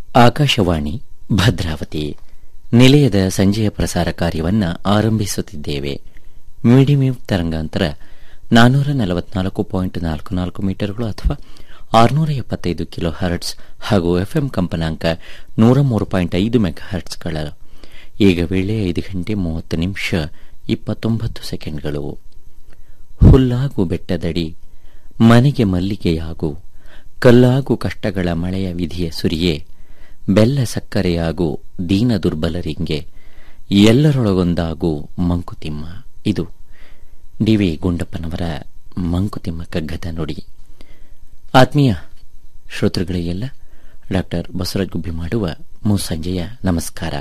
ಆಕಾಶವಾಣಿ ಭದ್ರಾವತಿ ನಿಲಯದ ಸಂಜೆಯ ಪ್ರಸಾರ ಕಾರ್ಯವನ್ನ ಆರಂಭಿಸುತ್ತಿದ್ದೇವೆ ಮೀಡಿಯಂ ತರಂಗಾಂತರ ನಾನ್ನೂರ ನಲವತ್ನಾಲ್ಕು ಪಾಯಿಂಟ್ ನಾಲ್ಕು ನಾಲ್ಕು ಮೀಟರ್ಗಳು ಅಥವಾ ಆರುನೂರ ಎಪ್ಪತ್ತೈದು ಕಿಲೋ ಹರ್ಟ್ಸ್ ಹಾಗೂ ಎಫ್ಎಂ ಕಂಪನಾಂಕ ನೂರ ಮೂರು ಪಾಯಿಂಟ್ ಐದು ಮೆಗಾ ಹರ್ಟ್ಸ್ಗಳ ಈಗ ವೇಳೆ ಐದು ಗಂಟೆ ಮೂವತ್ತು ನಿಮಿಷ ಇಪ್ಪತ್ತೊಂಬತ್ತು ಸೆಕೆಂಡ್ಗಳು ಹುಲ್ಲಾಗು ಬೆಟ್ಟದಡಿ ಮನೆಗೆ ಮಲ್ಲಿಗೆಯಾಗು ಕಲ್ಲಾಗು ಕಷ್ಟಗಳ ಮಳೆಯ ವಿಧಿಯ ಸುರಿಯೇ ಬೆಲ್ಲ ಸಕ್ಕರೆಯಾಗು ದೀನ ದುರ್ಬಲರಿಂಗೆ ಎಲ್ಲರೊಳಗೊಂದಾಗು ಮಂಕುತಿಮ್ಮ ಇದು ಡಿ ವಿ ಗುಂಡಪ್ಪನವರ ಮಂಕುತಿಮ್ಮ ಕಗ್ಗದ ನುಡಿ ಆತ್ಮೀಯ ಶ್ರೋತೃಗಳಿಗೆಲ್ಲ ಡಾಕ್ಟರ್ ಬಸವರಾಜ್ ಗುಬ್ಬಿ ಮಾಡುವ ಮುಸ್ಸಂಜೆಯ ನಮಸ್ಕಾರ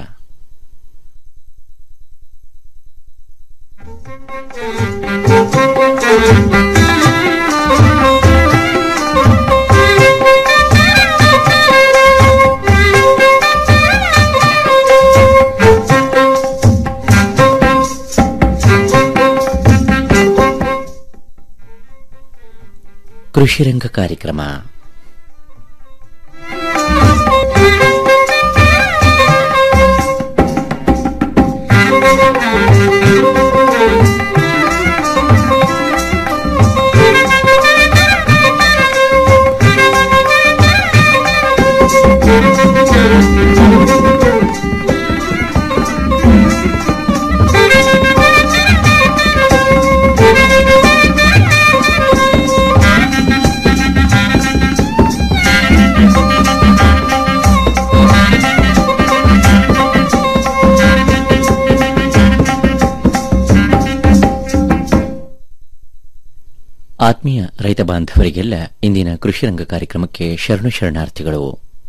ಕೃಷಿರಂಗ ಕಾರ್ಯಕ್ರಮ ಆತ್ಮೀಯ ರೈತ ಬಾಂಧವರಿಗೆಲ್ಲ ಇಂದಿನ ಕೃಷಿರಂಗ ಕಾರ್ಯಕ್ರಮಕ್ಕೆ ಶರಣು ಶರಣಾರ್ಥಿಗಳು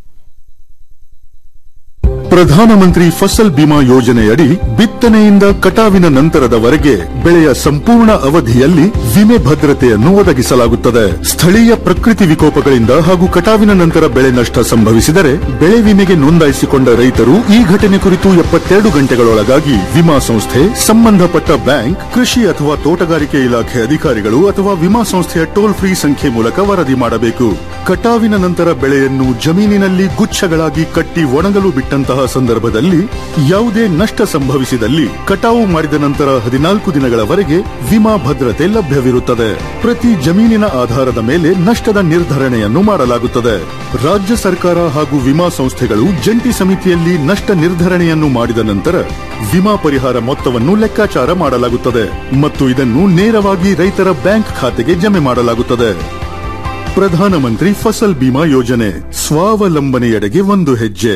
ಪ್ರಧಾನಮಂತ್ರಿ ಫಸಲ್ ಬಿಮಾ ಯೋಜನೆಯಡಿ ಬಿತ್ತನೆಯಿಂದ ಕಟಾವಿನ ನಂತರದವರೆಗೆ ಬೆಳೆಯ ಸಂಪೂರ್ಣ ಅವಧಿಯಲ್ಲಿ ವಿಮೆ ಭದ್ರತೆಯನ್ನು ಒದಗಿಸಲಾಗುತ್ತದೆ ಸ್ಥಳೀಯ ಪ್ರಕೃತಿ ವಿಕೋಪಗಳಿಂದ ಹಾಗೂ ಕಟಾವಿನ ನಂತರ ಬೆಳೆ ನಷ್ಟ ಸಂಭವಿಸಿದರೆ ಬೆಳೆ ವಿಮೆಗೆ ನೋಂದಾಯಿಸಿಕೊಂಡ ರೈತರು ಈ ಘಟನೆ ಕುರಿತು ಎಪ್ಪತ್ತೆರಡು ಗಂಟೆಗಳೊಳಗಾಗಿ ವಿಮಾ ಸಂಸ್ಥೆ ಸಂಬಂಧಪಟ್ಟ ಬ್ಯಾಂಕ್ ಕೃಷಿ ಅಥವಾ ತೋಟಗಾರಿಕೆ ಇಲಾಖೆ ಅಧಿಕಾರಿಗಳು ಅಥವಾ ವಿಮಾ ಸಂಸ್ಥೆಯ ಟೋಲ್ ಫ್ರೀ ಸಂಖ್ಯೆ ಮೂಲಕ ವರದಿ ಮಾಡಬೇಕು ಕಟಾವಿನ ನಂತರ ಬೆಳೆಯನ್ನು ಜಮೀನಿನಲ್ಲಿ ಗುಚ್ಛಗಳಾಗಿ ಕಟ್ಟಿ ಒಣಗಲು ಬಿಟ್ಟಂತಹ ಸಂದರ್ಭದಲ್ಲಿ ಯಾವುದೇ ನಷ್ಟ ಸಂಭವಿಸಿದಲ್ಲಿ ಕಟಾವು ಮಾಡಿದ ನಂತರ ಹದಿನಾಲ್ಕು ದಿನಗಳವರೆಗೆ ವಿಮಾ ಭದ್ರತೆ ಲಭ್ಯವಿರುತ್ತದೆ ಪ್ರತಿ ಜಮೀನಿನ ಆಧಾರದ ಮೇಲೆ ನಷ್ಟದ ನಿರ್ಧರಣೆಯನ್ನು ಮಾಡಲಾಗುತ್ತದೆ ರಾಜ್ಯ ಸರ್ಕಾರ ಹಾಗೂ ವಿಮಾ ಸಂಸ್ಥೆಗಳು ಜಂಟಿ ಸಮಿತಿಯಲ್ಲಿ ನಷ್ಟ ನಿರ್ಧರಣೆಯನ್ನು ಮಾಡಿದ ನಂತರ ವಿಮಾ ಪರಿಹಾರ ಮೊತ್ತವನ್ನು ಲೆಕ್ಕಾಚಾರ ಮಾಡಲಾಗುತ್ತದೆ ಮತ್ತು ಇದನ್ನು ನೇರವಾಗಿ ರೈತರ ಬ್ಯಾಂಕ್ ಖಾತೆಗೆ ಜಮೆ ಮಾಡಲಾಗುತ್ತದೆ ಪ್ರಧಾನಮಂತ್ರಿ ಫಸಲ್ ಬಿಮಾ ಯೋಜನೆ ಸ್ವಾವಲಂಬನೆಯೆಡೆಗೆ ಒಂದು ಹೆಜ್ಜೆ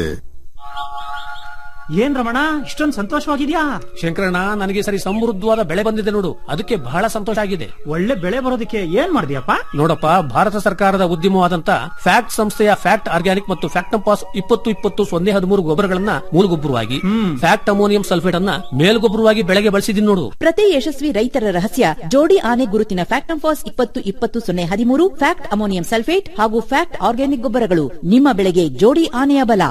ಏನ್ ರಮಣ ಇಷ್ಟೊಂದು ಸಂತೋಷವಾಗಿದ್ಯಾ ಶಂಕರಣ್ಣ ನನಗೆ ಸರಿ ಸಮೃದ್ಧವಾದ ಬೆಳೆ ಬಂದಿದೆ ನೋಡು ಅದಕ್ಕೆ ಬಹಳ ಸಂತೋಷ ಆಗಿದೆ ಒಳ್ಳೆ ಬೆಳೆ ಬರೋದಕ್ಕೆ ಏನ್ ಮಾಡಿದ್ಯಪ್ಪ ನೋಡಪ್ಪ ಭಾರತ ಸರ್ಕಾರದ ಉದ್ಯಮವಾದಂತ ಫ್ಯಾಕ್ಟ್ ಸಂಸ್ಥೆಯ ಫ್ಯಾಕ್ಟ್ ಆರ್ಗ್ಯಾನಿಕ್ ಮತ್ತು ಫ್ಯಾಕ್ಟಂಪಾಸ್ ಇಪ್ಪತ್ತು ಇಪ್ಪತ್ತು ಸೊನ್ನೆ ಹದಿಮೂರು ಗೊಬ್ಬರಗಳನ್ನ ಮೂಲಗೊಬ್ಬರವಾಗಿ ಫ್ಯಾಕ್ಟ್ ಅಮೋನಿಯಂ ಸಲ್ಫೇಟ್ ಅನ್ನ ಮೇಲ್ಗೊಬ್ಬರವಾಗಿ ಬೆಳೆಗೆ ಬಳಸಿದೀನಿ ನೋಡು ಪ್ರತಿ ಯಶಸ್ವಿ ರೈತರ ರಹಸ್ಯ ಜೋಡಿ ಆನೆ ಗುರುತಿನ ಫ್ಯಾಕ್ಟ್ ಫಾಸ್ ಇಪ್ಪತ್ತು ಇಪ್ಪತ್ತು ಸೊನ್ನೆ ಹದಿಮೂರು ಫ್ಯಾಕ್ಟ್ ಅಮೋನಿಯಂ ಸಲ್ಫೇಟ್ ಹಾಗೂ ಫ್ಯಾಕ್ಟ್ ಆರ್ಗ್ಯಾನಿಕ್ ಗೊಬ್ಬರಗಳು ನಿಮ್ಮ ಬೆಳೆಗೆ ಜೋಡಿ ಆನೆಯ ಬಲ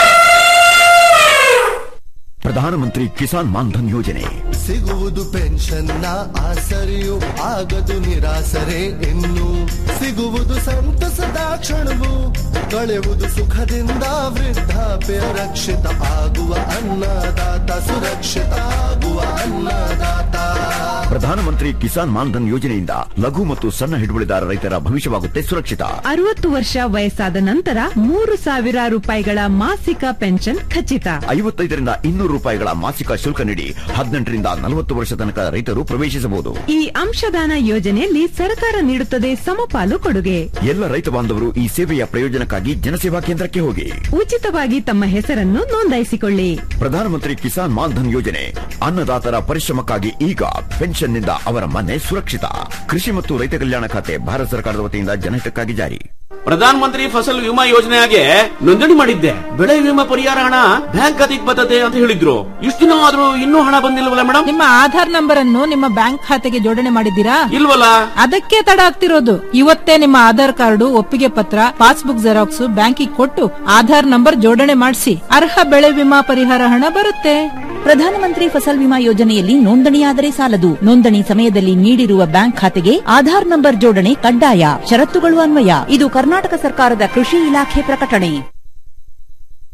ಪ್ರಧಾನಮಂತ್ರಿ ಕಿಸಾನ್ ಮಾನ್ಧನ್ ಯೋಜನೆ ಸಿಗುವುದು ಪೆನ್ಷನ್ನ ಆಸರೆಯು ಆಗದು ನಿರಾಸರೆ ಇನ್ನು ಸಿಗುವುದು ಸಂತಸದ ಕ್ಷಣವು ಕಳೆಯುವುದು ಸುಖದಿಂದ ವೃದ್ಧಾಪ್ಯ ರಕ್ಷಿತ ಆಗುವ ಅನ್ನದಾತ ಸುರಕ್ಷಿತ ಆಗುವ ಅನ್ನದಾತ ಪ್ರಧಾನಮಂತ್ರಿ ಕಿಸಾನ್ ಮಾನ್ಧನ್ ಯೋಜನೆಯಿಂದ ಲಘು ಮತ್ತು ಸಣ್ಣ ಹಿಡುವಳಿದಾರ ರೈತರ ಭವಿಷ್ಯವಾಗುತ್ತೆ ಸುರಕ್ಷಿತ ಅರವತ್ತು ವರ್ಷ ವಯಸ್ಸಾದ ನಂತರ ಮೂರು ಸಾವಿರ ರೂಪಾಯಿಗಳ ಮಾಸಿಕ ಪೆನ್ಷನ್ ಖಚಿತ ಐವತ್ತೈದರಿಂದ ಇನ್ನೂರು ರೂಪಾಯಿಗಳ ಮಾಸಿಕ ಶುಲ್ಕ ನೀಡಿ ಹದಿನೆಂಟರಿಂದ ನಲವತ್ತು ವರ್ಷ ತನಕ ರೈತರು ಪ್ರವೇಶಿಸಬಹುದು ಈ ಅಂಶದಾನ ಯೋಜನೆಯಲ್ಲಿ ಸರ್ಕಾರ ನೀಡುತ್ತದೆ ಸಮಪಾಲು ಕೊಡುಗೆ ಎಲ್ಲ ರೈತ ಬಾಂಧವರು ಈ ಸೇವೆಯ ಪ್ರಯೋಜನಕ್ಕಾಗಿ ಜನಸೇವಾ ಕೇಂದ್ರಕ್ಕೆ ಹೋಗಿ ಉಚಿತವಾಗಿ ತಮ್ಮ ಹೆಸರನ್ನು ನೋಂದಾಯಿಸಿಕೊಳ್ಳಿ ಪ್ರಧಾನಮಂತ್ರಿ ಕಿಸಾನ್ ಮಾನ್ಧನ್ ಯೋಜನೆ ಅನ್ನದಾತರ ಪರಿಶ್ರಮಕ್ಕಾಗಿ ಈಗ ಪೆನ್ಷನ್ನಿಂದ ಅವರ ಮನೆ ಸುರಕ್ಷಿತ ಕೃಷಿ ಮತ್ತು ರೈತ ಕಲ್ಯಾಣ ಖಾತೆ ಭಾರತ ಸರ್ಕಾರದ ವತಿಯಿಂದ ಜನಹಿತಕ್ಕಾಗಿ ಜಾರಿ ಪ್ರಧಾನ ಮಂತ್ರಿ ಫಸಲ್ ವಿಮಾ ಯೋಜನೆಗೆ ನೋಂದಣಿ ಮಾಡಿದ್ದೆ ಬೆಳೆ ವಿಮಾ ಪರಿಹಾರ ಹಣ ಬ್ಯಾಂಕ್ ಖಾತೆಗೆ ಬರ್ತದೆ ಅಂತ ಹೇಳಿದ್ರು ಇಷ್ಟು ದಿನ ಆದ್ರೂ ಇನ್ನೂ ಹಣ ಬಂದಿಲ್ವಲ್ಲ ಮೇಡಮ್ ನಿಮ್ಮ ಆಧಾರ್ ನಂಬರ್ ಅನ್ನು ನಿಮ್ಮ ಬ್ಯಾಂಕ್ ಖಾತೆಗೆ ಜೋಡಣೆ ಮಾಡಿದ್ದೀರಾ ಇಲ್ವಲ್ಲ ಅದಕ್ಕೆ ತಡ ಆಗ್ತಿರೋದು ಇವತ್ತೇ ನಿಮ್ಮ ಆಧಾರ್ ಕಾರ್ಡು ಒಪ್ಪಿಗೆ ಪತ್ರ ಪಾಸ್ಬುಕ್ ಜೆರಾಕ್ಸ್ ಬ್ಯಾಂಕಿಗೆ ಕೊಟ್ಟು ಆಧಾರ್ ನಂಬರ್ ಜೋಡಣೆ ಮಾಡಿಸಿ ಅರ್ಹ ಬೆಳೆ ವಿಮಾ ಪರಿಹಾರ ಹಣ ಬರುತ್ತೆ ಪ್ರಧಾನಮಂತ್ರಿ ಫಸಲ್ ವಿಮಾ ಯೋಜನೆಯಲ್ಲಿ ನೋಂದಣಿಯಾದರೆ ಸಾಲದು ನೋಂದಣಿ ಸಮಯದಲ್ಲಿ ನೀಡಿರುವ ಬ್ಯಾಂಕ್ ಖಾತೆಗೆ ಆಧಾರ್ ನಂಬರ್ ಜೋಡಣೆ ಕಡ್ಡಾಯ ಷರತ್ತುಗಳು ಅನ್ವಯ ಇದು ಕರ್ನಾಟಕ ಸರ್ಕಾರದ ಕೃಷಿ ಇಲಾಖೆ ಪ್ರಕಟಣೆ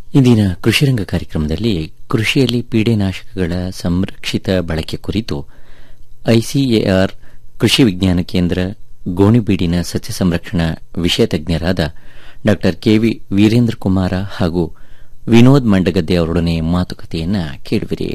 ಇಂದಿನ ಕೃಷಿರಂಗ ಕಾರ್ಯಕ್ರಮದಲ್ಲಿ ಕೃಷಿಯಲ್ಲಿ ಪೀಡೆನಾಶಕಗಳ ಸಂರಕ್ಷಿತ ಬಳಕೆ ಕುರಿತು ಐಸಿಎಆರ್ ಕೃಷಿ ವಿಜ್ಞಾನ ಕೇಂದ್ರ ಗೋಣಿಬೀಡಿನ ಸಸ್ಯ ಸಂರಕ್ಷಣಾ ವಿಷಯ ತಜ್ಞರಾದ ಡಾ ಕೆವಿ ವೀರೇಂದ್ರ ಕುಮಾರ ಹಾಗೂ ವಿನೋದ್ ಮಂಡಗದ್ದೆ ಅವರೊಡನೆ ಮಾತುಕತೆಯನ್ನ ಕೇಳುವಿರಿ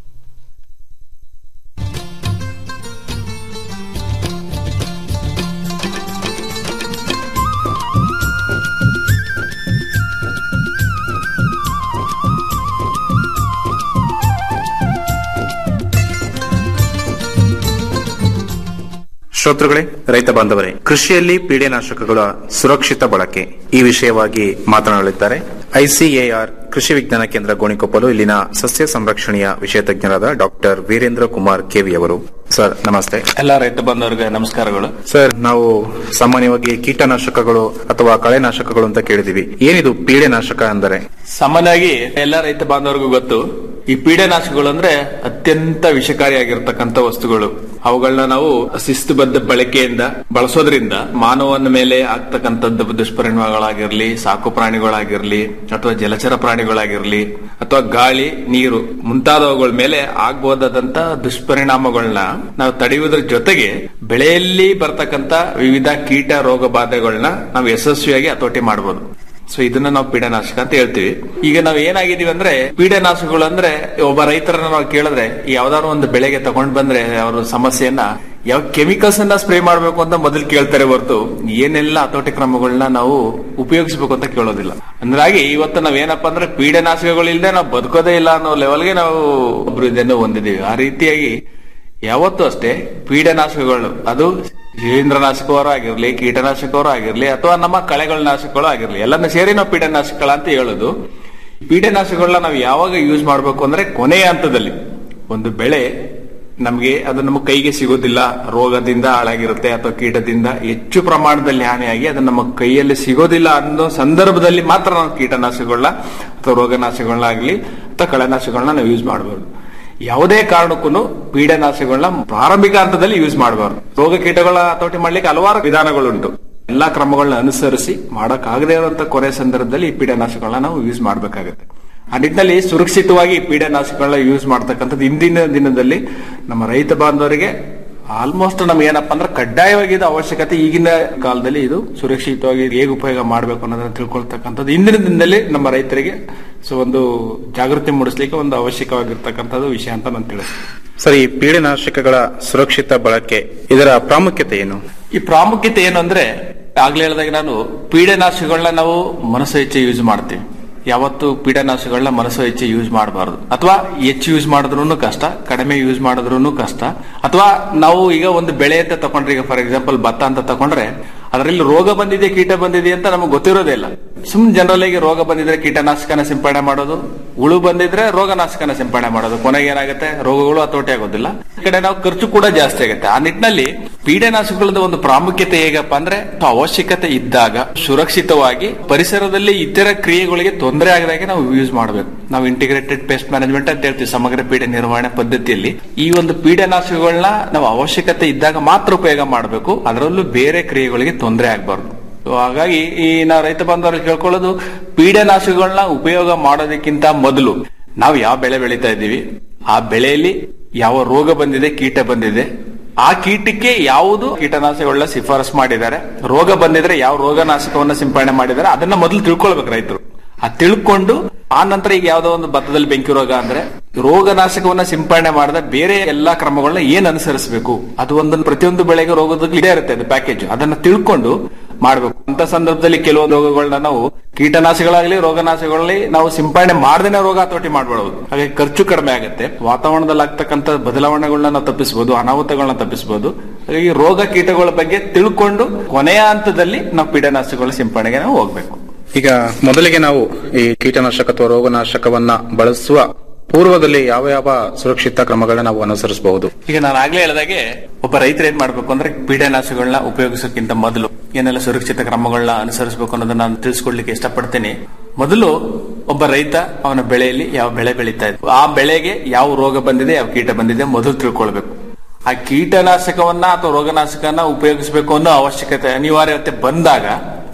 ಶ್ರೋತೃಗಳೇ ರೈತ ಬಾಂಧವರೇ ಕೃಷಿಯಲ್ಲಿ ಪೀಡೆನಾಶಕಗಳ ಸುರಕ್ಷಿತ ಬಳಕೆ ಈ ವಿಷಯವಾಗಿ ಮಾತನಾಡಲಿದ್ದಾರೆ ಐಸಿಎಆರ್ ಕೃಷಿ ವಿಜ್ಞಾನ ಕೇಂದ್ರ ಗೋಣಿಕೊಪ್ಪಲು ಇಲ್ಲಿನ ಸಸ್ಯ ಸಂರಕ್ಷಣೆಯ ವಿಷಯ ತಜ್ಞರಾದ ಡಾಕ್ಟರ್ ವೀರೇಂದ್ರ ಕುಮಾರ್ ಕೆವಿ ಅವರು ಸರ್ ನಮಸ್ತೆ ಎಲ್ಲ ರೈತ ಬಂಧುವರಿಗೆ ನಮಸ್ಕಾರಗಳು ಸರ್ ನಾವು ಸಾಮಾನ್ಯವಾಗಿ ಕೀಟನಾಶಕಗಳು ಅಥವಾ ಕಳೆನಾಶಕಗಳು ಅಂತ ಕೇಳಿದೀವಿ ಏನಿದು ಪೀಡೆನಾಶಕ ಅಂದರೆ ಸಾಮಾನ್ಯವಾಗಿ ಎಲ್ಲ ರೈತ ಬಾಂಧವರಿಗೂ ಗೊತ್ತು ಈ ಪೀಡನಾಶಕಗಳು ಅಂದ್ರೆ ಅತ್ಯಂತ ವಿಷಕಾರಿಯಾಗಿರ್ತಕ್ಕಂಥ ವಸ್ತುಗಳು ಅವುಗಳನ್ನ ನಾವು ಶಿಸ್ತುಬದ್ಧ ಬಳಕೆಯಿಂದ ಬಳಸೋದ್ರಿಂದ ಮಾನವನ ಮೇಲೆ ಆಗ್ತಕ್ಕಂಥದ್ದು ದುಷ್ಪರಿಣಾಮಗಳಾಗಿರ್ಲಿ ಸಾಕು ಪ್ರಾಣಿಗಳಾಗಿರ್ಲಿ ಅಥವಾ ಜಲಚರ ಪ್ರಾಣಿಗಳಾಗಿರ್ಲಿ ಅಥವಾ ಗಾಳಿ ನೀರು ಮುಂತಾದವುಗಳ ಮೇಲೆ ಆಗಬಹುದಾದಂತ ದುಷ್ಪರಿಣಾಮಗಳನ್ನ ನಾವು ತಡೆಯುವುದರ ಜೊತೆಗೆ ಬೆಳೆಯಲ್ಲಿ ಬರ್ತಕ್ಕಂಥ ವಿವಿಧ ಕೀಟ ರೋಗ ಬಾಧೆಗಳನ್ನ ನಾವು ಯಶಸ್ವಿಯಾಗಿ ಹತೋಟಿ ಮಾಡಬಹುದು ಸೊ ಇದನ್ನ ನಾವು ಪೀಡನಾಶಕ ಅಂತ ಹೇಳ್ತೀವಿ ಈಗ ನಾವು ಏನಾಗಿದೀವಿ ಅಂದ್ರೆ ಪೀಡನಾಶಕಗಳು ಅಂದ್ರೆ ಒಬ್ಬ ರೈತರನ್ನ ನಾವು ಕೇಳಿದ್ರೆ ಯಾವ್ದಾದ್ರು ಒಂದು ಬೆಳೆಗೆ ತಗೊಂಡ್ ಬಂದ್ರೆ ಅವ್ರ ಸಮಸ್ಯೆಯನ್ನ ಯಾವ ಕೆಮಿಕಲ್ಸ್ ಅನ್ನ ಸ್ಪ್ರೇ ಮಾಡಬೇಕು ಅಂತ ಮೊದಲು ಕೇಳ್ತಾರೆ ಹೊರತು ಏನೆಲ್ಲ ಹತೋಟಿ ಕ್ರಮಗಳನ್ನ ನಾವು ಉಪಯೋಗಿಸಬೇಕು ಅಂತ ಕೇಳೋದಿಲ್ಲ ಅಂದ್ರಾಗಿ ಇವತ್ತು ನಾವ್ ಏನಪ್ಪಾ ಅಂದ್ರೆ ಪೀಡನಾಶಕಗಳಿಲ್ಲದೆ ನಾವು ಬದುಕೋದೇ ಇಲ್ಲ ಅನ್ನೋ ಲೆವೆಲ್ಗೆ ನಾವು ಅಭಿವೃದ್ಧಿಯನ್ನು ಹೊಂದಿದೀವಿ ಆ ರೀತಿಯಾಗಿ ಯಾವತ್ತೂ ಅಷ್ಟೇ ಪೀಡನಾಶಕಗಳು ಅದು ಶಿಲೀಂಧ್ರನಾಶಕವರು ಆಗಿರ್ಲಿ ಕೀಟನಾಶಕವರು ಆಗಿರ್ಲಿ ಅಥವಾ ನಮ್ಮ ಕಳೆಗಳ ನಾಶಕಗಳು ಆಗಿರ್ಲಿ ಎಲ್ಲಾನು ಸೇರಿ ನಾವು ಪೀಡನಾಶಕಗಳ ಅಂತ ಹೇಳೋದು ಪೀಡನಾಶಕಗಳನ್ನ ನಾವು ಯಾವಾಗ ಯೂಸ್ ಮಾಡಬೇಕು ಅಂದ್ರೆ ಕೊನೆಯ ಹಂತದಲ್ಲಿ ಒಂದು ಬೆಳೆ ನಮಗೆ ಅದು ನಮ್ಮ ಕೈಗೆ ಸಿಗೋದಿಲ್ಲ ರೋಗದಿಂದ ಹಾಳಾಗಿರುತ್ತೆ ಅಥವಾ ಕೀಟದಿಂದ ಹೆಚ್ಚು ಪ್ರಮಾಣದಲ್ಲಿ ಹಾನಿಯಾಗಿ ಅದು ನಮ್ಮ ಕೈಯಲ್ಲಿ ಸಿಗೋದಿಲ್ಲ ಅನ್ನೋ ಸಂದರ್ಭದಲ್ಲಿ ಮಾತ್ರ ನಾವು ಕೀಟನಾಶಕಗಳನ್ನ ಅಥವಾ ರೋಗನಾಶಕಗಳನ್ನ ಆಗಲಿ ಅಥವಾ ಕಳೆನಾಶಕಗಳನ್ನ ನಾವು ಯೂಸ್ ಮಾಡಬಹುದು ಯಾವುದೇ ಕಾರಣಕ್ಕೂ ಪೀಡನಾಶಕಗಳನ್ನ ಪ್ರಾರಂಭಿಕ ಹಂತದಲ್ಲಿ ಯೂಸ್ ಮಾಡಬಾರ್ದು ರೋಗ ಕೀಟಗಳ ಹತೋಟಿ ಮಾಡ್ಲಿಕ್ಕೆ ಹಲವಾರು ವಿಧಾನಗಳುಂಟು ಎಲ್ಲಾ ಕ್ರಮಗಳನ್ನ ಅನುಸರಿಸಿ ಮಾಡಕ್ಕಾಗದೇ ಇರುವಂತ ಕೊನೆ ಸಂದರ್ಭದಲ್ಲಿ ಈ ಪೀಡನಾಶಕಗಳನ್ನ ನಾವು ಯೂಸ್ ಮಾಡಬೇಕಾಗುತ್ತೆ ಆ ನಿಟ್ಟಿನಲ್ಲಿ ಸುರಕ್ಷಿತವಾಗಿ ಈ ಪೀಡನಾಶಕಗಳನ್ನ ಯೂಸ್ ಮಾಡ್ತಕ್ಕಂಥದ್ದು ಇಂದಿನ ದಿನದಲ್ಲಿ ನಮ್ಮ ರೈತ ಬಾಂಧವರಿಗೆ ಆಲ್ಮೋಸ್ಟ್ ನಮ್ಗೆ ಏನಪ್ಪಾ ಅಂದ್ರೆ ಕಡ್ಡಾಯವಾಗಿ ಇದು ಅವಶ್ಯಕತೆ ಈಗಿನ ಕಾಲದಲ್ಲಿ ಇದು ಸುರಕ್ಷಿತವಾಗಿ ಹೇಗೆ ಉಪಯೋಗ ಮಾಡಬೇಕು ಅನ್ನೋದನ್ನ ತಿಳ್ಕೊಳ್ತಕ್ಕಂಥದ್ದು ಇಂದಿನ ದಿನದಲ್ಲಿ ನಮ್ಮ ರೈತರಿಗೆ ಸೊ ಒಂದು ಜಾಗೃತಿ ಮೂಡಿಸ್ಲಿಕ್ಕೆ ಒಂದು ಅವಶ್ಯಕವಾಗಿರ್ತಕ್ಕಂಥದ್ದು ವಿಷಯ ಅಂತ ನಾನು ತಿಳಿಸ್ತೀನಿ ಸರ್ ಈ ಪೀಡೆನಾಶಕಗಳ ಸುರಕ್ಷಿತ ಬಳಕೆ ಇದರ ಪ್ರಾಮುಖ್ಯತೆ ಏನು ಈ ಪ್ರಾಮುಖ್ಯತೆ ಏನು ಅಂದ್ರೆ ಆಗ್ಲೇ ಹೇಳಿದಾಗ ನಾನು ಪೀಡನಾಶಕಗಳನ್ನ ನಾವು ಮನಸ್ಸು ಹೆಚ್ಚು ಯೂಸ್ ಮಾಡ್ತೀವಿ ಯಾವತ್ತು ಪೀಡನಾಶಕಗಳನ್ನ ಮನಸ್ಸು ಹೆಚ್ಚು ಯೂಸ್ ಮಾಡಬಾರದು ಅಥವಾ ಹೆಚ್ಚು ಯೂಸ್ ಮಾಡಿದ್ರು ಕಷ್ಟ ಕಡಿಮೆ ಯೂಸ್ ಮಾಡಿದ್ರು ಕಷ್ಟ ಅಥವಾ ನಾವು ಈಗ ಒಂದು ಬೆಳೆ ಅಂತ ತಗೊಂಡ್ರೆ ಈಗ ಫಾರ್ ಎಕ್ಸಾಂಪಲ್ ಭತ್ತ ಅಂತ ತಗೊಂಡ್ರೆ ಅದರಲ್ಲಿ ರೋಗ ಬಂದಿದೆ ಕೀಟ ಬಂದಿದೆ ಅಂತ ನಮಗೆ ಗೊತ್ತಿರೋದೇ ಇಲ್ಲ ಸುಮ್ ಜನರಲ್ ಆಗಿ ರೋಗ ಬಂದಿದ್ರೆ ಕೀಟನಾಶಕನ ಸಿಂಪಡಣೆ ಮಾಡೋದು ಹುಳು ಬಂದಿದ್ರೆ ರೋಗನಾಶಕನ ಸಿಂಪಡಣೆ ಮಾಡೋದು ಕೊನೆಗೆ ಏನಾಗುತ್ತೆ ರೋಗಗಳು ಹತೋಟಿ ಆಗೋದಿಲ್ಲ ಈ ಕಡೆ ನಾವು ಖರ್ಚು ಕೂಡ ಜಾಸ್ತಿ ಆಗುತ್ತೆ ಆ ನಿಟ್ಟಿನಲ್ಲಿ ಪೀಡನಾಶಕಗಳದ ಒಂದು ಪ್ರಾಮುಖ್ಯತೆ ಹೇಗಪ್ಪ ಅಂದ್ರೆ ಅವಶ್ಯಕತೆ ಇದ್ದಾಗ ಸುರಕ್ಷಿತವಾಗಿ ಪರಿಸರದಲ್ಲಿ ಇತರ ಕ್ರಿಯೆಗಳಿಗೆ ತೊಂದರೆ ಆಗದಾಗೆ ನಾವು ಯೂಸ್ ಮಾಡಬೇಕು ನಾವು ಇಂಟಿಗ್ರೇಟೆಡ್ ಪೇಸ್ಟ್ ಮ್ಯಾನೇಜ್ಮೆಂಟ್ ಅಂತ ಹೇಳ್ತೀವಿ ಸಮಗ್ರ ಪೀಡೆ ನಿರ್ವಹಣೆ ಪದ್ಧತಿಯಲ್ಲಿ ಈ ಒಂದು ಪೀಡನಾಶಕಗಳನ್ನ ನಾವು ಅವಶ್ಯಕತೆ ಇದ್ದಾಗ ಮಾತ್ರ ಉಪಯೋಗ ಮಾಡಬೇಕು ಅದರಲ್ಲೂ ಬೇರೆ ಕ್ರಿಯೆಗಳಿಗೆ ತೊಂದರೆ ಆಗಬಾರ್ದು So ಹಾಗಾಗಿ ಈ ನಾವು ರೈತ ಬಾಂಧವರಲ್ಲಿ ಕೇಳ್ಕೊಳ್ಳೋದು ಪೀಡನಾಶಕಗಳನ್ನ ಉಪಯೋಗ ಮಾಡೋದಕ್ಕಿಂತ ಮೊದಲು ನಾವು ಯಾವ ಬೆಳೆ ಬೆಳೀತಾ ಇದ್ದೀವಿ ಆ ಬೆಳೆಯಲ್ಲಿ ಯಾವ ರೋಗ ಬಂದಿದೆ ಕೀಟ ಬಂದಿದೆ ಆ ಕೀಟಕ್ಕೆ ಯಾವುದು ಕೀಟನಾಶಕಗಳನ್ನ ಶಿಫಾರಸ್ ಮಾಡಿದ್ದಾರೆ ರೋಗ ಬಂದಿದ್ರೆ ಯಾವ ರೋಗನಾಶಕವನ್ನ ಸಿಂಪಡಣೆ ಮಾಡಿದ್ದಾರೆ ಅದನ್ನ ಮೊದಲು ತಿಳ್ಕೊಳ್ಬೇಕು ರೈತರು ಆ ತಿಳ್ಕೊಂಡು ಆ ನಂತರ ಈಗ ಯಾವ್ದೋ ಒಂದು ಭತ್ತದಲ್ಲಿ ಬೆಂಕಿ ರೋಗ ಅಂದ್ರೆ ರೋಗನಾಶಕವನ್ನ ಸಿಂಪಡಣೆ ಮಾಡದ ಬೇರೆ ಎಲ್ಲಾ ಕ್ರಮಗಳನ್ನ ಏನ್ ಅನುಸರಿಸಬೇಕು ಅದು ಒಂದೊಂದು ಪ್ರತಿಯೊಂದು ಬೆಳೆಗೆ ರೋಗದ ಇದೇ ಇರುತ್ತೆ ಅದು ಪ್ಯಾಕೇಜ್ ಅದನ್ನ ತಿಳ್ಕೊಂಡು ಮಾಡ್ಬೇಕು ಅಂತ ಸಂದರ್ಭದಲ್ಲಿ ಕೆಲವೊಂದು ರೋಗಗಳನ್ನ ನಾವು ಕೀಟನಾಶಕಗಳಾಗ್ಲಿ ರೋಗನಾಶಕಗಳಲ್ಲಿ ನಾವು ಸಿಂಪಡಣೆ ಮಾಡದೇನೆ ರೋಗ ಹತೋಟಿ ಮಾಡ್ಬಿಡೋದು ಹಾಗೆ ಖರ್ಚು ಕಡಿಮೆ ಆಗುತ್ತೆ ವಾತಾವರಣದಲ್ಲಿ ಆಗ್ತಕ್ಕಂಥ ಬದಲಾವಣೆಗಳನ್ನ ನಾವು ತಪ್ಪಿಸಬಹುದು ಅನಾಹುತಗಳನ್ನ ತಪ್ಪಿಸಬಹುದು ಹಾಗಾಗಿ ರೋಗ ಕೀಟಗಳ ಬಗ್ಗೆ ತಿಳ್ಕೊಂಡು ಕೊನೆಯ ಹಂತದಲ್ಲಿ ನಾವು ಪೀಡನಾಶಕಗಳ ಸಿಂಪಡಣೆಗೆ ನಾವು ಹೋಗ್ಬೇಕು ಈಗ ಮೊದಲಿಗೆ ನಾವು ಈ ಕೀಟನಾಶಕ ಅಥವಾ ರೋಗನಾಶಕವನ್ನ ಬಳಸುವ ಪೂರ್ವದಲ್ಲಿ ಯಾವ ಯಾವ ಸುರಕ್ಷಿತ ಕ್ರಮಗಳನ್ನ ನಾವು ಅನುಸರಿಸಬಹುದು ಈಗ ನಾನು ಆಗ್ಲೇ ಹೇಳಿದಾಗೆ ಒಬ್ಬ ರೈತರು ಏನ್ ಮಾಡ್ಬೇಕು ಅಂದ್ರೆ ಪೀಡನಾಶಕಗಳನ್ನ ಉಪಯೋಗಿಸೋಕ್ಕಿಂತ ಮೊದಲು ಏನೆಲ್ಲ ಸುರಕ್ಷಿತ ಕ್ರಮಗಳನ್ನ ಅನುಸರಿಸಬೇಕು ಅನ್ನೋದನ್ನ ನಾನು ತಿಳಿಸ್ಕೊಡ್ಲಿಕ್ಕೆ ಇಷ್ಟಪಡ್ತೇನೆ ಮೊದಲು ಒಬ್ಬ ರೈತ ಅವನ ಬೆಳೆಯಲ್ಲಿ ಯಾವ ಬೆಳೆ ಬೆಳೀತಾ ಇದೆ ಆ ಬೆಳೆಗೆ ಯಾವ ರೋಗ ಬಂದಿದೆ ಯಾವ ಕೀಟ ಬಂದಿದೆ ಮೊದಲು ತಿಳ್ಕೊಳ್ಬೇಕು ಆ ಕೀಟನಾಶಕವನ್ನ ಅಥವಾ ರೋಗನಾಶಕನ ಉಪಯೋಗಿಸಬೇಕು ಅನ್ನೋ ಅವಶ್ಯಕತೆ ಅನಿವಾರ್ಯತೆ ಬಂದಾಗ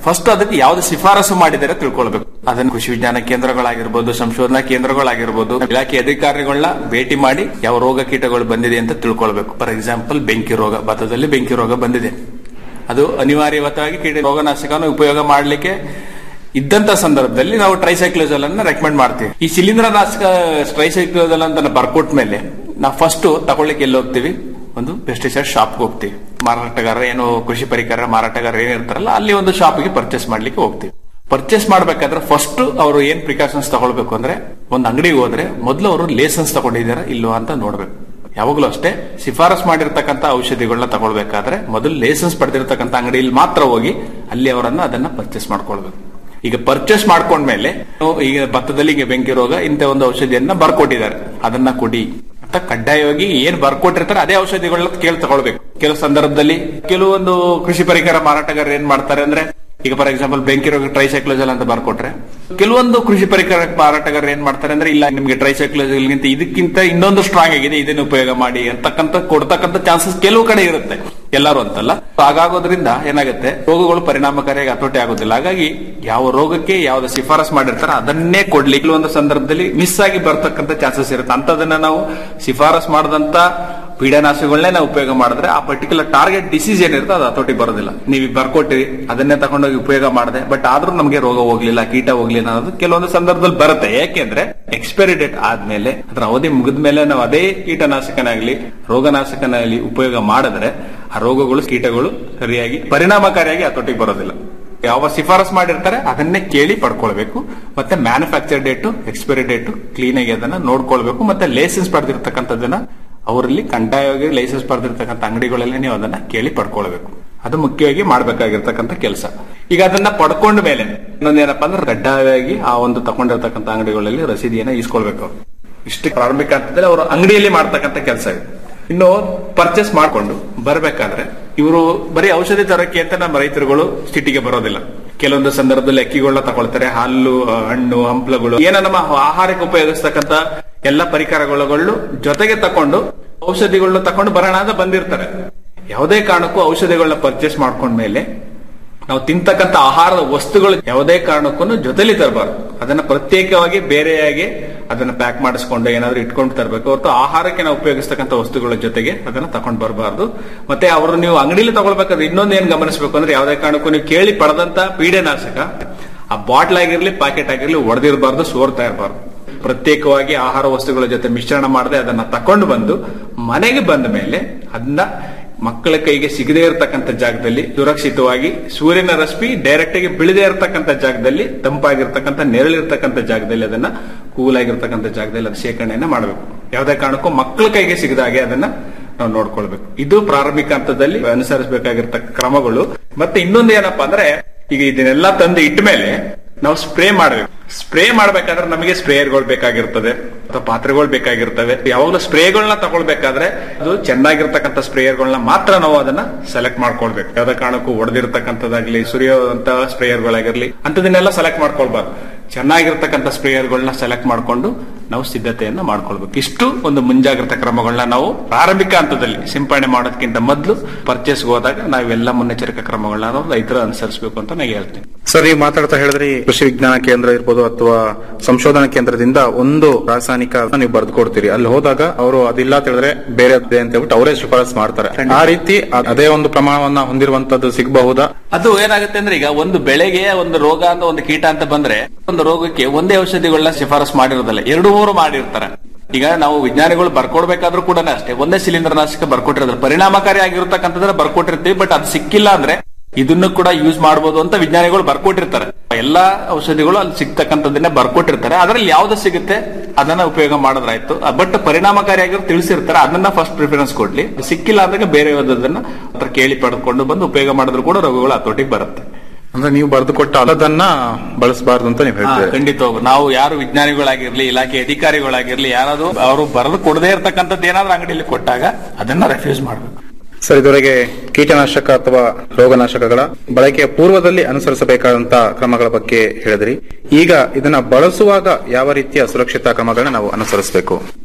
ಫಸ್ಟ್ ಅದಕ್ಕೆ ಯಾವ್ದು ಶಿಫಾರಸು ಮಾಡಿದರೆ ತಿಳ್ಕೊಳ್ಬೇಕು ಅದನ್ನ ಕೃಷಿ ವಿಜ್ಞಾನ ಕೇಂದ್ರಗಳಾಗಿರ್ಬೋದು ಸಂಶೋಧನಾ ಕೇಂದ್ರಗಳಾಗಿರ್ಬೋದು ಇಲಾಖೆ ಅಧಿಕಾರಿಗಳನ್ನ ಭೇಟಿ ಮಾಡಿ ಯಾವ ರೋಗ ಕೀಟಗಳು ಬಂದಿದೆ ಅಂತ ತಿಳ್ಕೊಳ್ಬೇಕು ಫಾರ್ ಎಕ್ಸಾಂಪಲ್ ಬೆಂಕಿ ರೋಗ ಭತ್ತದಲ್ಲಿ ಬೆಂಕಿ ರೋಗ ಬಂದಿದೆ ಅದು ಅನಿವಾರ್ಯವಾಗಿ ಕೀಟ ರೋಗನಾಶಕವನ್ನು ಉಪಯೋಗ ಮಾಡಲಿಕ್ಕೆ ಇದ್ದಂತ ಸಂದರ್ಭದಲ್ಲಿ ನಾವು ಟ್ರೈಸೈಕ್ಲೋಜಲ್ ಅನ್ನ ರೆಕಮೆಂಡ್ ಮಾಡ್ತೀವಿ ಈ ಶಿಲೀಂಧ್ರನಾಶಕ ಟ್ರೈಸೈಕ್ಲೋಜಲ್ ಅಂತ ಬರ್ಕೊಟ್ ಮೇಲೆ ನಾವು ಫಸ್ಟ್ ತಗೊಳ್ಳಿಕ್ಕೆ ಎಲ್ಲಿ ಹೋಗ್ತೀವಿ ಒಂದು ಪೆಸ್ಟಿಸೈಡ್ ಶಾಪ್ಗೆ ಹೋಗ್ತೀವಿ ಮಾರಾಟಗಾರ ಏನು ಕೃಷಿ ಪರಿಕರ ಮಾರಾಟಗಾರ ಏನಿರ್ತಾರಲ್ಲ ಅಲ್ಲಿ ಒಂದು ಶಾಪ್ಗೆ ಪರ್ಚೇಸ್ ಮಾಡ್ಲಿಕ್ಕೆ ಹೋಗ್ತೀವಿ ಪರ್ಚೇಸ್ ಮಾಡ್ಬೇಕಾದ್ರೆ ಫಸ್ಟ್ ಅವರು ಏನ್ ಪ್ರಿಕಾಷನ್ಸ್ ತಗೊಳ್ಬೇಕು ಅಂದ್ರೆ ಒಂದು ಅಂಗಡಿಗೆ ಹೋದ್ರೆ ಮೊದಲು ಅವರು ಲೇಸನ್ಸ್ ತಗೊಂಡಿದ್ದಾರೆ ಇಲ್ವಾ ಅಂತ ನೋಡ್ಬೇಕು ಯಾವಾಗಲೂ ಅಷ್ಟೇ ಶಿಫಾರಸ್ ಮಾಡಿರ್ತಕ್ಕಂಥ ಔಷಧಿಗಳನ್ನ ತಗೊಳ್ಬೇಕಾದ್ರೆ ಮೊದಲು ಲೈಸೆನ್ಸ್ ಪಡೆದಿರ್ತಕ್ಕಂಥ ಅಂಗಡಿಯಲ್ಲಿ ಮಾತ್ರ ಹೋಗಿ ಅಲ್ಲಿ ಅವರನ್ನ ಅದನ್ನ ಪರ್ಚೇಸ್ ಮಾಡ್ಕೊಳ್ಬೇಕು ಈಗ ಪರ್ಚೇಸ್ ಮಾಡ್ಕೊಂಡ್ಮೇಲೆ ನೀವು ಈಗ ಭತ್ತದಲ್ಲಿ ಈಗ ಬೆಂಕಿ ರೋಗ ಇಂಥ ಒಂದು ಔಷಧಿಯನ್ನ ಬರ್ಕೊಟ್ಟಿದ್ದಾರೆ ಅದನ್ನ ಕೊಡಿ ಅಂತ ಕಡ್ಡಾಯವಾಗಿ ಏನ್ ಬರ್ಕೊಟ್ಟಿರ್ತಾರೆ ಅದೇ ಔಷಧಿಗಳನ್ನ ಕೇಳಿ ತಗೊಳ್ಬೇಕು ಕೆಲವು ಸಂದರ್ಭದಲ್ಲಿ ಕೆಲವೊಂದು ಕೃಷಿ ಪರಿಕರ ಮಾರಾಟಗಾರರು ಏನ್ ಮಾಡ್ತಾರೆ ಅಂದ್ರೆ ಈಗ ಫಾರ್ ಎಕ್ಸಾಂಪಲ್ ಬೆಂಕಿ ರೋಗ ಟ್ರೈಸೈಕ್ಲೋಜಲ್ ಅಂತ ಬರ್ಕೊಟ್ರೆ ಕೆಲವೊಂದು ಕೃಷಿ ಪರಿಕರ ಮಾರಾಟಗಾರರು ಏನ್ ಮಾಡ್ತಾರೆ ಅಂದ್ರೆ ಇಲ್ಲ ನಿಮ್ಗೆ ಟ್ರೈಸೈಕ್ಲೋಜಲ್ಗಿಂತ ಇದಕ್ಕಿಂತ ಇನ್ನೊಂದು ಸ್ಟ್ರಾಂಗ್ ಆಗಿದೆ ಇದನ್ನ ಉಪಯೋಗ ಮಾಡಿ ಅಂತಕ್ಕಂಥ ಕೊಡ್ತಕ್ಕಂಥ ಚಾನ್ಸಸ್ ಕೆಲವು ಕಡೆ ಇರುತ್ತೆ ಎಲ್ಲರೂ ಅಂತಲ್ಲ ಹಾಗಾಗೋದ್ರಿಂದ ಏನಾಗುತ್ತೆ ರೋಗಗಳು ಪರಿಣಾಮಕಾರಿಯಾಗಿ ಹತೋಟಿ ಆಗೋದಿಲ್ಲ ಹಾಗಾಗಿ ಯಾವ ರೋಗಕ್ಕೆ ಯಾವ್ದು ಶಿಫಾರಸ್ ಮಾಡಿರ್ತಾರೆ ಅದನ್ನೇ ಕೊಡ್ಲಿ ಕೆಲವೊಂದು ಸಂದರ್ಭದಲ್ಲಿ ಮಿಸ್ ಆಗಿ ಬರ್ತಕ್ಕಂಥ ಚಾನ್ಸಸ್ ಇರುತ್ತೆ ಅಂತದನ್ನ ನಾವು ಶಿಫಾರಸ್ ಮಾಡದಂತ ಪೀಡನಾಶಗಳನ್ನೇ ನಾವು ಉಪಯೋಗ ಮಾಡಿದ್ರೆ ಆ ಪರ್ಟಿಕ್ಯುಲರ್ ಟಾರ್ಗೆಟ್ ಡಿಸೀಸ್ ಏನಿರುತ್ತೆ ಅದು ಹತೋಟಿ ಬರೋದಿಲ್ಲ ನೀವು ಈಗ ಬರ್ಕೊಟ್ಟಿರಿ ಅದನ್ನೇ ತಗೊಂಡೋಗಿ ಉಪಯೋಗ ಮಾಡಿದೆ ಬಟ್ ಆದ್ರೂ ನಮಗೆ ರೋಗ ಹೋಗ್ಲಿಲ್ಲ ಕೀಟ ಹೋಗ್ಲಿಲ್ಲ ಅನ್ನೋದು ಕೆಲವೊಂದು ಸಂದರ್ಭದಲ್ಲಿ ಬರುತ್ತೆ ಯಾಕೆಂದ್ರೆ ಎಕ್ಸ್ಪೈರಿ ಡೇಟ್ ಆದ್ಮೇಲೆ ಅದರ ಅವಧಿ ಮುಗಿದ ಮೇಲೆ ನಾವು ಅದೇ ಕೀಟನಾಶಕನಾಗ್ಲಿ ರೋಗನಾಶಕನಾಗ್ಲಿ ಉಪಯೋಗ ಮಾಡಿದ್ರೆ ಆ ರೋಗಗಳು ಕೀಟಗಳು ಸರಿಯಾಗಿ ಪರಿಣಾಮಕಾರಿಯಾಗಿ ಹತೋಟಿಗೆ ಬರೋದಿಲ್ಲ ಯಾವ ಶಿಫಾರಸ್ ಮಾಡಿರ್ತಾರೆ ಅದನ್ನೇ ಕೇಳಿ ಪಡ್ಕೊಳ್ಬೇಕು ಮತ್ತೆ manufacture date expiry date clean ಆಗಿ ಅದನ್ನ ನೋಡ್ಕೊಳ್ಬೇಕು ಮತ್ತೆ ಲೈಸೆನ್ಸ್ ಪಡೆದಿರ್ತಕ್ಕಂಥದ್ದನ್ನ ಅವರಲ್ಲಿ ಕಡ್ಡಾಯವಾಗಿ ಲೈಸೆನ್ಸ್ ಪಡೆದಿರ್ತಕ್ಕಂಥ ಅಂಗಡಿಗಳಲ್ಲಿ ನೀವು ಅದನ್ನ ಕೇಳಿ ಪಡ್ಕೊಳ್ಬೇಕು ಅದು ಮುಖ್ಯವಾಗಿ ಮಾಡ್ಬೇಕಾಗಿರ್ತಕ್ಕಂಥ ಕೆಲಸ ಈಗ ಅದನ್ನ ಪಡ್ಕೊಂಡ ಮೇಲೆ ಇನ್ನೊಂದೇನಪ್ಪ ಅಂದ್ರೆ ಕಡ್ಡಾಯವಾಗಿ ಆ ಒಂದು ತಗೊಂಡಿರ್ತಕ್ಕಂಥ ಅಂಗಡಿಗಳಲ್ಲಿ ರಸೀದಿಯನ್ನ ಈಸ್ಕೊಳ್ಬೇಕು ಅವ್ರು. ಇಷ್ಟು ಪ್ರಾರಂಭಿಕ ಹಂತದಲ್ಲಿ ಅವರು ಅಂಗಡಿಯಲ್ಲಿ ಮಾಡ್ತಕ್ಕಂಥ ಕೆಲಸ ಇದೆ ಇನ್ನು ಪರ್ಚೇಸ್ ಮಾಡ್ಕೊಂಡು ಬರ್ಬೇಕಾದ್ರೆ ಇವರು ಬರೀ ಔಷಧಿ ತರಕ್ಕೆ ಅಂತ ನಮ್ಮ ರೈತರುಗಳು ಸಿಟಿಗೆ ಬರೋದಿಲ್ಲ ಕೆಲವೊಂದು ಸಂದರ್ಭದಲ್ಲಿ ಅಕ್ಕಿಗಳನ್ನ ತಗೊಳ್ತಾರೆ ಹಾಲು ಹಣ್ಣು ಹಂಪ್ಲಗಳು ಏನ ನಮ್ಮ ಆಹಾರಕ್ಕೆ ಉಪಯೋಗಿಸ್ತಕ್ಕಂಥ ಎಲ್ಲ ಪರಿಕರಗಳು ಜೊತೆಗೆ ತಕೊಂಡು ಔಷಧಿಗಳನ್ನ ತಕೊಂಡು ಬರೋಣ ಅಂತ ಬಂದಿರ್ತಾರೆ ಯಾವುದೇ ಕಾರಣಕ್ಕೂ ಔಷಧಿಗಳನ್ನ ಪರ್ಚೇಸ್ ಮಾಡ್ಕೊಂಡ್ಮೇಲೆ ನಾವು ತಿಂತಕ್ಕಂಥ ಆಹಾರದ ವಸ್ತುಗಳು ಯಾವುದೇ ಕಾರಣಕ್ಕೂ ಜೊತೆಲಿ ತರಬಾರ್ದು ಅದನ್ನ ಪ್ರತ್ಯೇಕವಾಗಿ ಬೇರೆಯಾಗಿ ಅದನ್ನ ಪ್ಯಾಕ್ ಮಾಡಿಸ್ಕೊಂಡು ಏನಾದ್ರೂ ಇಟ್ಕೊಂಡು ತರಬೇಕು ಹೊರತು ಆಹಾರಕ್ಕೆ ನಾವು ಉಪಯೋಗಿಸ್ತಕ್ಕಂಥ ವಸ್ತುಗಳ ಜೊತೆಗೆ ಅದನ್ನ ತಗೊಂಡ್ ಬರಬಾರ್ದು ಮತ್ತೆ ಅವರು ನೀವು ಅಂಗಡಿಲಿ ತಗೊಳ್ಬೇಕಾದ್ರೆ ಇನ್ನೊಂದು ಏನ್ ಗಮನಿಸಬೇಕು ಅಂದ್ರೆ ಯಾವುದೇ ಕಾರಣಕ್ಕೂ ನೀವು ಕೇಳಿ ಪಡೆದಂತ ಪೀಡೆನಾಶಕ ಆ ಬಾಟ್ಲ್ ಆಗಿರ್ಲಿ ಪ್ಯಾಕೆಟ್ ಆಗಿರ್ಲಿ ಒಡೆದಿರಬಾರ್ದು ಸೋರ್ತಾ ಇರಬಾರ್ದು ಪ್ರತ್ಯೇಕವಾಗಿ ಆಹಾರ ವಸ್ತುಗಳ ಜೊತೆ ಮಿಶ್ರಣ ಮಾಡದೆ ಅದನ್ನ ತಕೊಂಡು ಬಂದು ಮನೆಗೆ ಬಂದ ಮೇಲೆ ಅದನ್ನ ಮಕ್ಕಳ ಕೈಗೆ ಸಿಗದೇ ಇರತಕ್ಕಂಥ ಜಾಗದಲ್ಲಿ ಸುರಕ್ಷಿತವಾಗಿ ಸೂರ್ಯನ ರಶ್ಮಿ ಡೈರೆಕ್ಟ್ ಆಗಿ ಬೀಳದೇ ಇರತಕ್ಕಂಥ ಜಾಗದಲ್ಲಿ ತಂಪಾಗಿರ್ತಕ್ಕಂಥ ನೆರಳಿರ್ತಕ್ಕಂಥ ಜಾಗದಲ್ಲಿ ಅದನ್ನ ಕೂಲ್ ಆಗಿರ್ತಕ್ಕಂಥ ಜಾಗದಲ್ಲಿ ಅದು ಶೇಖರಣೆಯನ್ನ ಮಾಡಬೇಕು ಯಾವುದೇ ಕಾರಣಕ್ಕೂ ಮಕ್ಕಳ ಕೈಗೆ ಸಿಗದ ಹಾಗೆ ಅದನ್ನ ನಾವು ನೋಡ್ಕೊಳ್ಬೇಕು ಇದು ಪ್ರಾರಂಭಿಕ ಹಂತದಲ್ಲಿ ಅನುಸರಿಸಬೇಕಾಗಿರ್ತಕ್ಕ ಕ್ರಮಗಳು ಮತ್ತೆ ಇನ್ನೊಂದು ಏನಪ್ಪಾ ಅಂದ್ರೆ ಈಗ ಇದನ್ನೆಲ್ಲ ತಂದು ಇಟ್ಟ ಮೇಲೆ ನಾವು ಸ್ಪ್ರೇ ಮಾಡಬೇಕು ಸ್ಪ್ರೇ ಮಾಡ್ಬೇಕಾದ್ರೆ ನಮಗೆ ಸ್ಪ್ರೇಯರ್ಗಳು ಬೇಕಾಗಿರ್ತದೆ ಅಥವಾ ಪಾತ್ರೆಗಳು ಬೇಕಾಗಿರ್ತವೆ ಯಾವಾಗಲೂ ಸ್ಪ್ರೇಗಳನ್ನ ತಗೊಳ್ಬೇಕಾದ್ರೆ ಅದು ಚೆನ್ನಾಗಿರ್ತಕ್ಕಂಥ ಸ್ಪ್ರೇಯರ್ಗಳನ್ನ ಮಾತ್ರ ನಾವು ಅದನ್ನ ಸೆಲೆಕ್ಟ್ ಮಾಡ್ಕೊಳ್ಬೇಕು ಯಾವ್ದೇ ಕಾರಣಕ್ಕೂ ಹೊಡೆದಿರ್ತಕ್ಕಂಥದ್ದಾಗ್ಲಿ ಸುರಿಯುವಂತ ಸ್ಪ್ರೇಯರ್ಗಳಾಗಿರ್ಲಿ ಅಂತದನ್ನೆಲ್ಲ ಸೆಲೆಕ್ಟ್ ಮಾಡ್ಕೊಳ್ಬಾರ್ದು ಚೆನ್ನಾಗಿರ್ತಕ್ಕಂಥ ಸ್ಪ್ರೇಯರ್ಗಳನ್ನ ಸೆಲೆಕ್ಟ್ ಮಾಡ್ಕೊಂಡು ನಾವು ಸಿದ್ಧತೆಯನ್ನ ಮಾಡ್ಕೊಳ್ಬೇಕು ಇಷ್ಟು ಒಂದು ಮುಂಜಾಗ್ರತಾ ಕ್ರಮಗಳನ್ನ ನಾವು ಪ್ರಾರಂಭಿಕ ಹಂತದಲ್ಲಿ ಸಿಂಪಡಣೆ ಮಾಡೋದಕ್ಕಿಂತ ಮೊದಲು ಪರ್ಚೇಸ್ ಹೋದಾಗ ನಾವೆಲ್ಲ ಮುನ್ನೆಚ್ಚರಿಕಾ ಕ್ರಮಗಳನ್ನ ನಾವು ರೈತರು ಅನುಸರಿಸಬೇಕು ಅಂತ ನಾನು ಹೇಳ್ತೀನಿ ಸರ್ ನೀವು ಮಾತಾಡ್ತಾ ಹೇಳಿದ್ರಿ ಕೃಷಿ ವಿಜ್ಞಾನ ಕೇಂದ್ರ ಇರ್ಬೋದು ಅಥವಾ ಸಂಶೋಧನಾ ಕೇಂದ್ರದಿಂದ ಒಂದು ರಾಸಾಯನಿಕ ನೀವು ಬರೆದು ಕೊಡ್ತೀರಿ ಅಲ್ಲಿ ಹೋದಾಗ ಅವರು ಅದಿಲ್ಲ ಅಂತ ಹೇಳಿದ್ರೆ ಬೇರೆ ಇದೆ ಅಂತ ಹೇಳ್ಬಿಟ್ಟು ಅವರೇ ಶಿಫಾರಸ್ ಮಾಡ್ತಾರೆ ಆ ರೀತಿ ಅ- ಅದೇ ಒಂದು ಪ್ರಮಾಣವನ್ನ ಹೊಂದಿರುವಂತದ್ದು ಸಿಗಬಹುದಾ ಅದು ಏನಾಗುತ್ತೆ ಅಂದ್ರೆ ಈಗ ಒಂದು ಬೆಳೆಗೆ ಒಂದು ರೋಗ ಅಂತ ಒಂದು ಕೀಟ ಅಂತ ಬಂದ್ರೆ ಒಂದು ರೋಗಕ್ಕೆ ಒಂದೇ ಔಷಧಿಗಳನ್ನ ಶಿಫಾರಸ್ ಮಾಡಿರೋದಲ್ಲ ಎರಡು ಮೂರು ಮಾಡಿರ್ತಾರೆ ಈಗ ನಾವು ವಿಜ್ಞಾನಿಗಳು ಬರ್ಕೊಡ್ಬೇಕಾದ್ರೂ ಕೂಡ ಅಷ್ಟೇ ಒಂದೇ ಸಿಲಿಂಡರ್ ಬರ್ಕೊಟ್ಟಿರೋದ್ರ ಪರಿಣಾಮಕಾರಿ ಆಗಿರ್ತಕ್ಕಂಥದ್ರ ಬರ್ಕೊಟ್ಟಿರ್ತೀವಿ ಬಟ್ ಅದು ಸಿಕ್ಕಿಲ್ಲ ಅಂದ್ರೆ ಇದನ್ನು ಕೂಡ ಯೂಸ್ ಮಾಡಬಹುದು ಅಂತ ವಿಜ್ಞಾನಿಗಳು ಬರ್ಕೊಟ್ಟಿರ್ತಾರೆ ಎಲ್ಲಾ ಔಷಧಿಗಳು ಅಲ್ಲಿ ಸಿಗ್ತಕ್ಕಂಥದ್ದನ್ನೇ ಬರ್ಕೊಟ್ಟಿರ್ತಾರೆ ಅದ್ರಲ್ಲಿ ಯಾವ್ದು ಸಿಗುತ್ತೆ ಅದನ್ನ ಉಪಯೋಗ ಮಾಡಿದ್ರಾಯ್ತು ಬಟ್ ಪರಿಣಾಮಕಾರಿಯಾಗಿ ತಿಳಿಸಿರ್ತಾರೆ ಅದನ್ನ ಫಸ್ಟ್ ಪ್ರಿಫರೆನ್ಸ್ ಕೊಡ್ಲಿ ಸಿಕ್ಕಿಲ್ಲ ಅಂದಾಗ ಬೇರೆ ಅದನ್ನ ಹತ್ರ ಕೇಳಿ ಪಡೆದುಕೊಂಡು ಬಂದು ಉಪಯೋಗ ಮಾಡಿದ್ರು ಕೂಡ ರೋಗಗಳು ಹತೋಟಿಗೆ ಬರುತ್ತೆ ಅಂದ್ರೆ ನೀವು ಬರೆದು ಕೊಟ್ಟ ಅದನ್ನ ಬಳಸಬಾರ್ದು ಅಂತ ನೀವು ಹಾ, ಹೇಳ್ತೀರಿ ಖಂಡಿತವಾಗೂ ನಾವು ಯಾರು ವಿಜ್ಞಾನಿಗಳಾಗಿರ್ಲಿ ಇಲಾಖೆ ಅಧಿಕಾರಿಗಳಾಗಿರ್ಲಿ ಯಾರಾದ್ರೂ ಅವರು ಬರೆದು ಕೊಡದೇ ಇರತಕ್ಕಂಥದ್ದು ಏನಾದ್ರೂ ಅಂಗಡಿಯಲ್ಲಿ ಕೊಟ್ಟಾಗ ಅದನ್ನ ರೆಫ್ಯೂಸ್ ಮಾಡಬೇಕು ಸರ್ ಇದುವರೆಗೆ ಕೀಟನಾಶಕ ಅಥವಾ ರೋಗನಾಶಕಗಳ ಬಳಕೆಯ ಪೂರ್ವದಲ್ಲಿ ಅನುಸರಿಸಬೇಕಾದಂತ ಕ್ರಮಗಳ ಬಗ್ಗೆ ಹೇಳಿದ್ರಿ ಈಗ ಇದನ್ನ ಬಳಸುವಾಗ ಯಾವ ರೀತಿಯ ಸುರಕ್ಷಿತಾ ಕ್ರಮಗಳನ್ನ ನಾವು ಅನುಸರಿಸಬೇಕು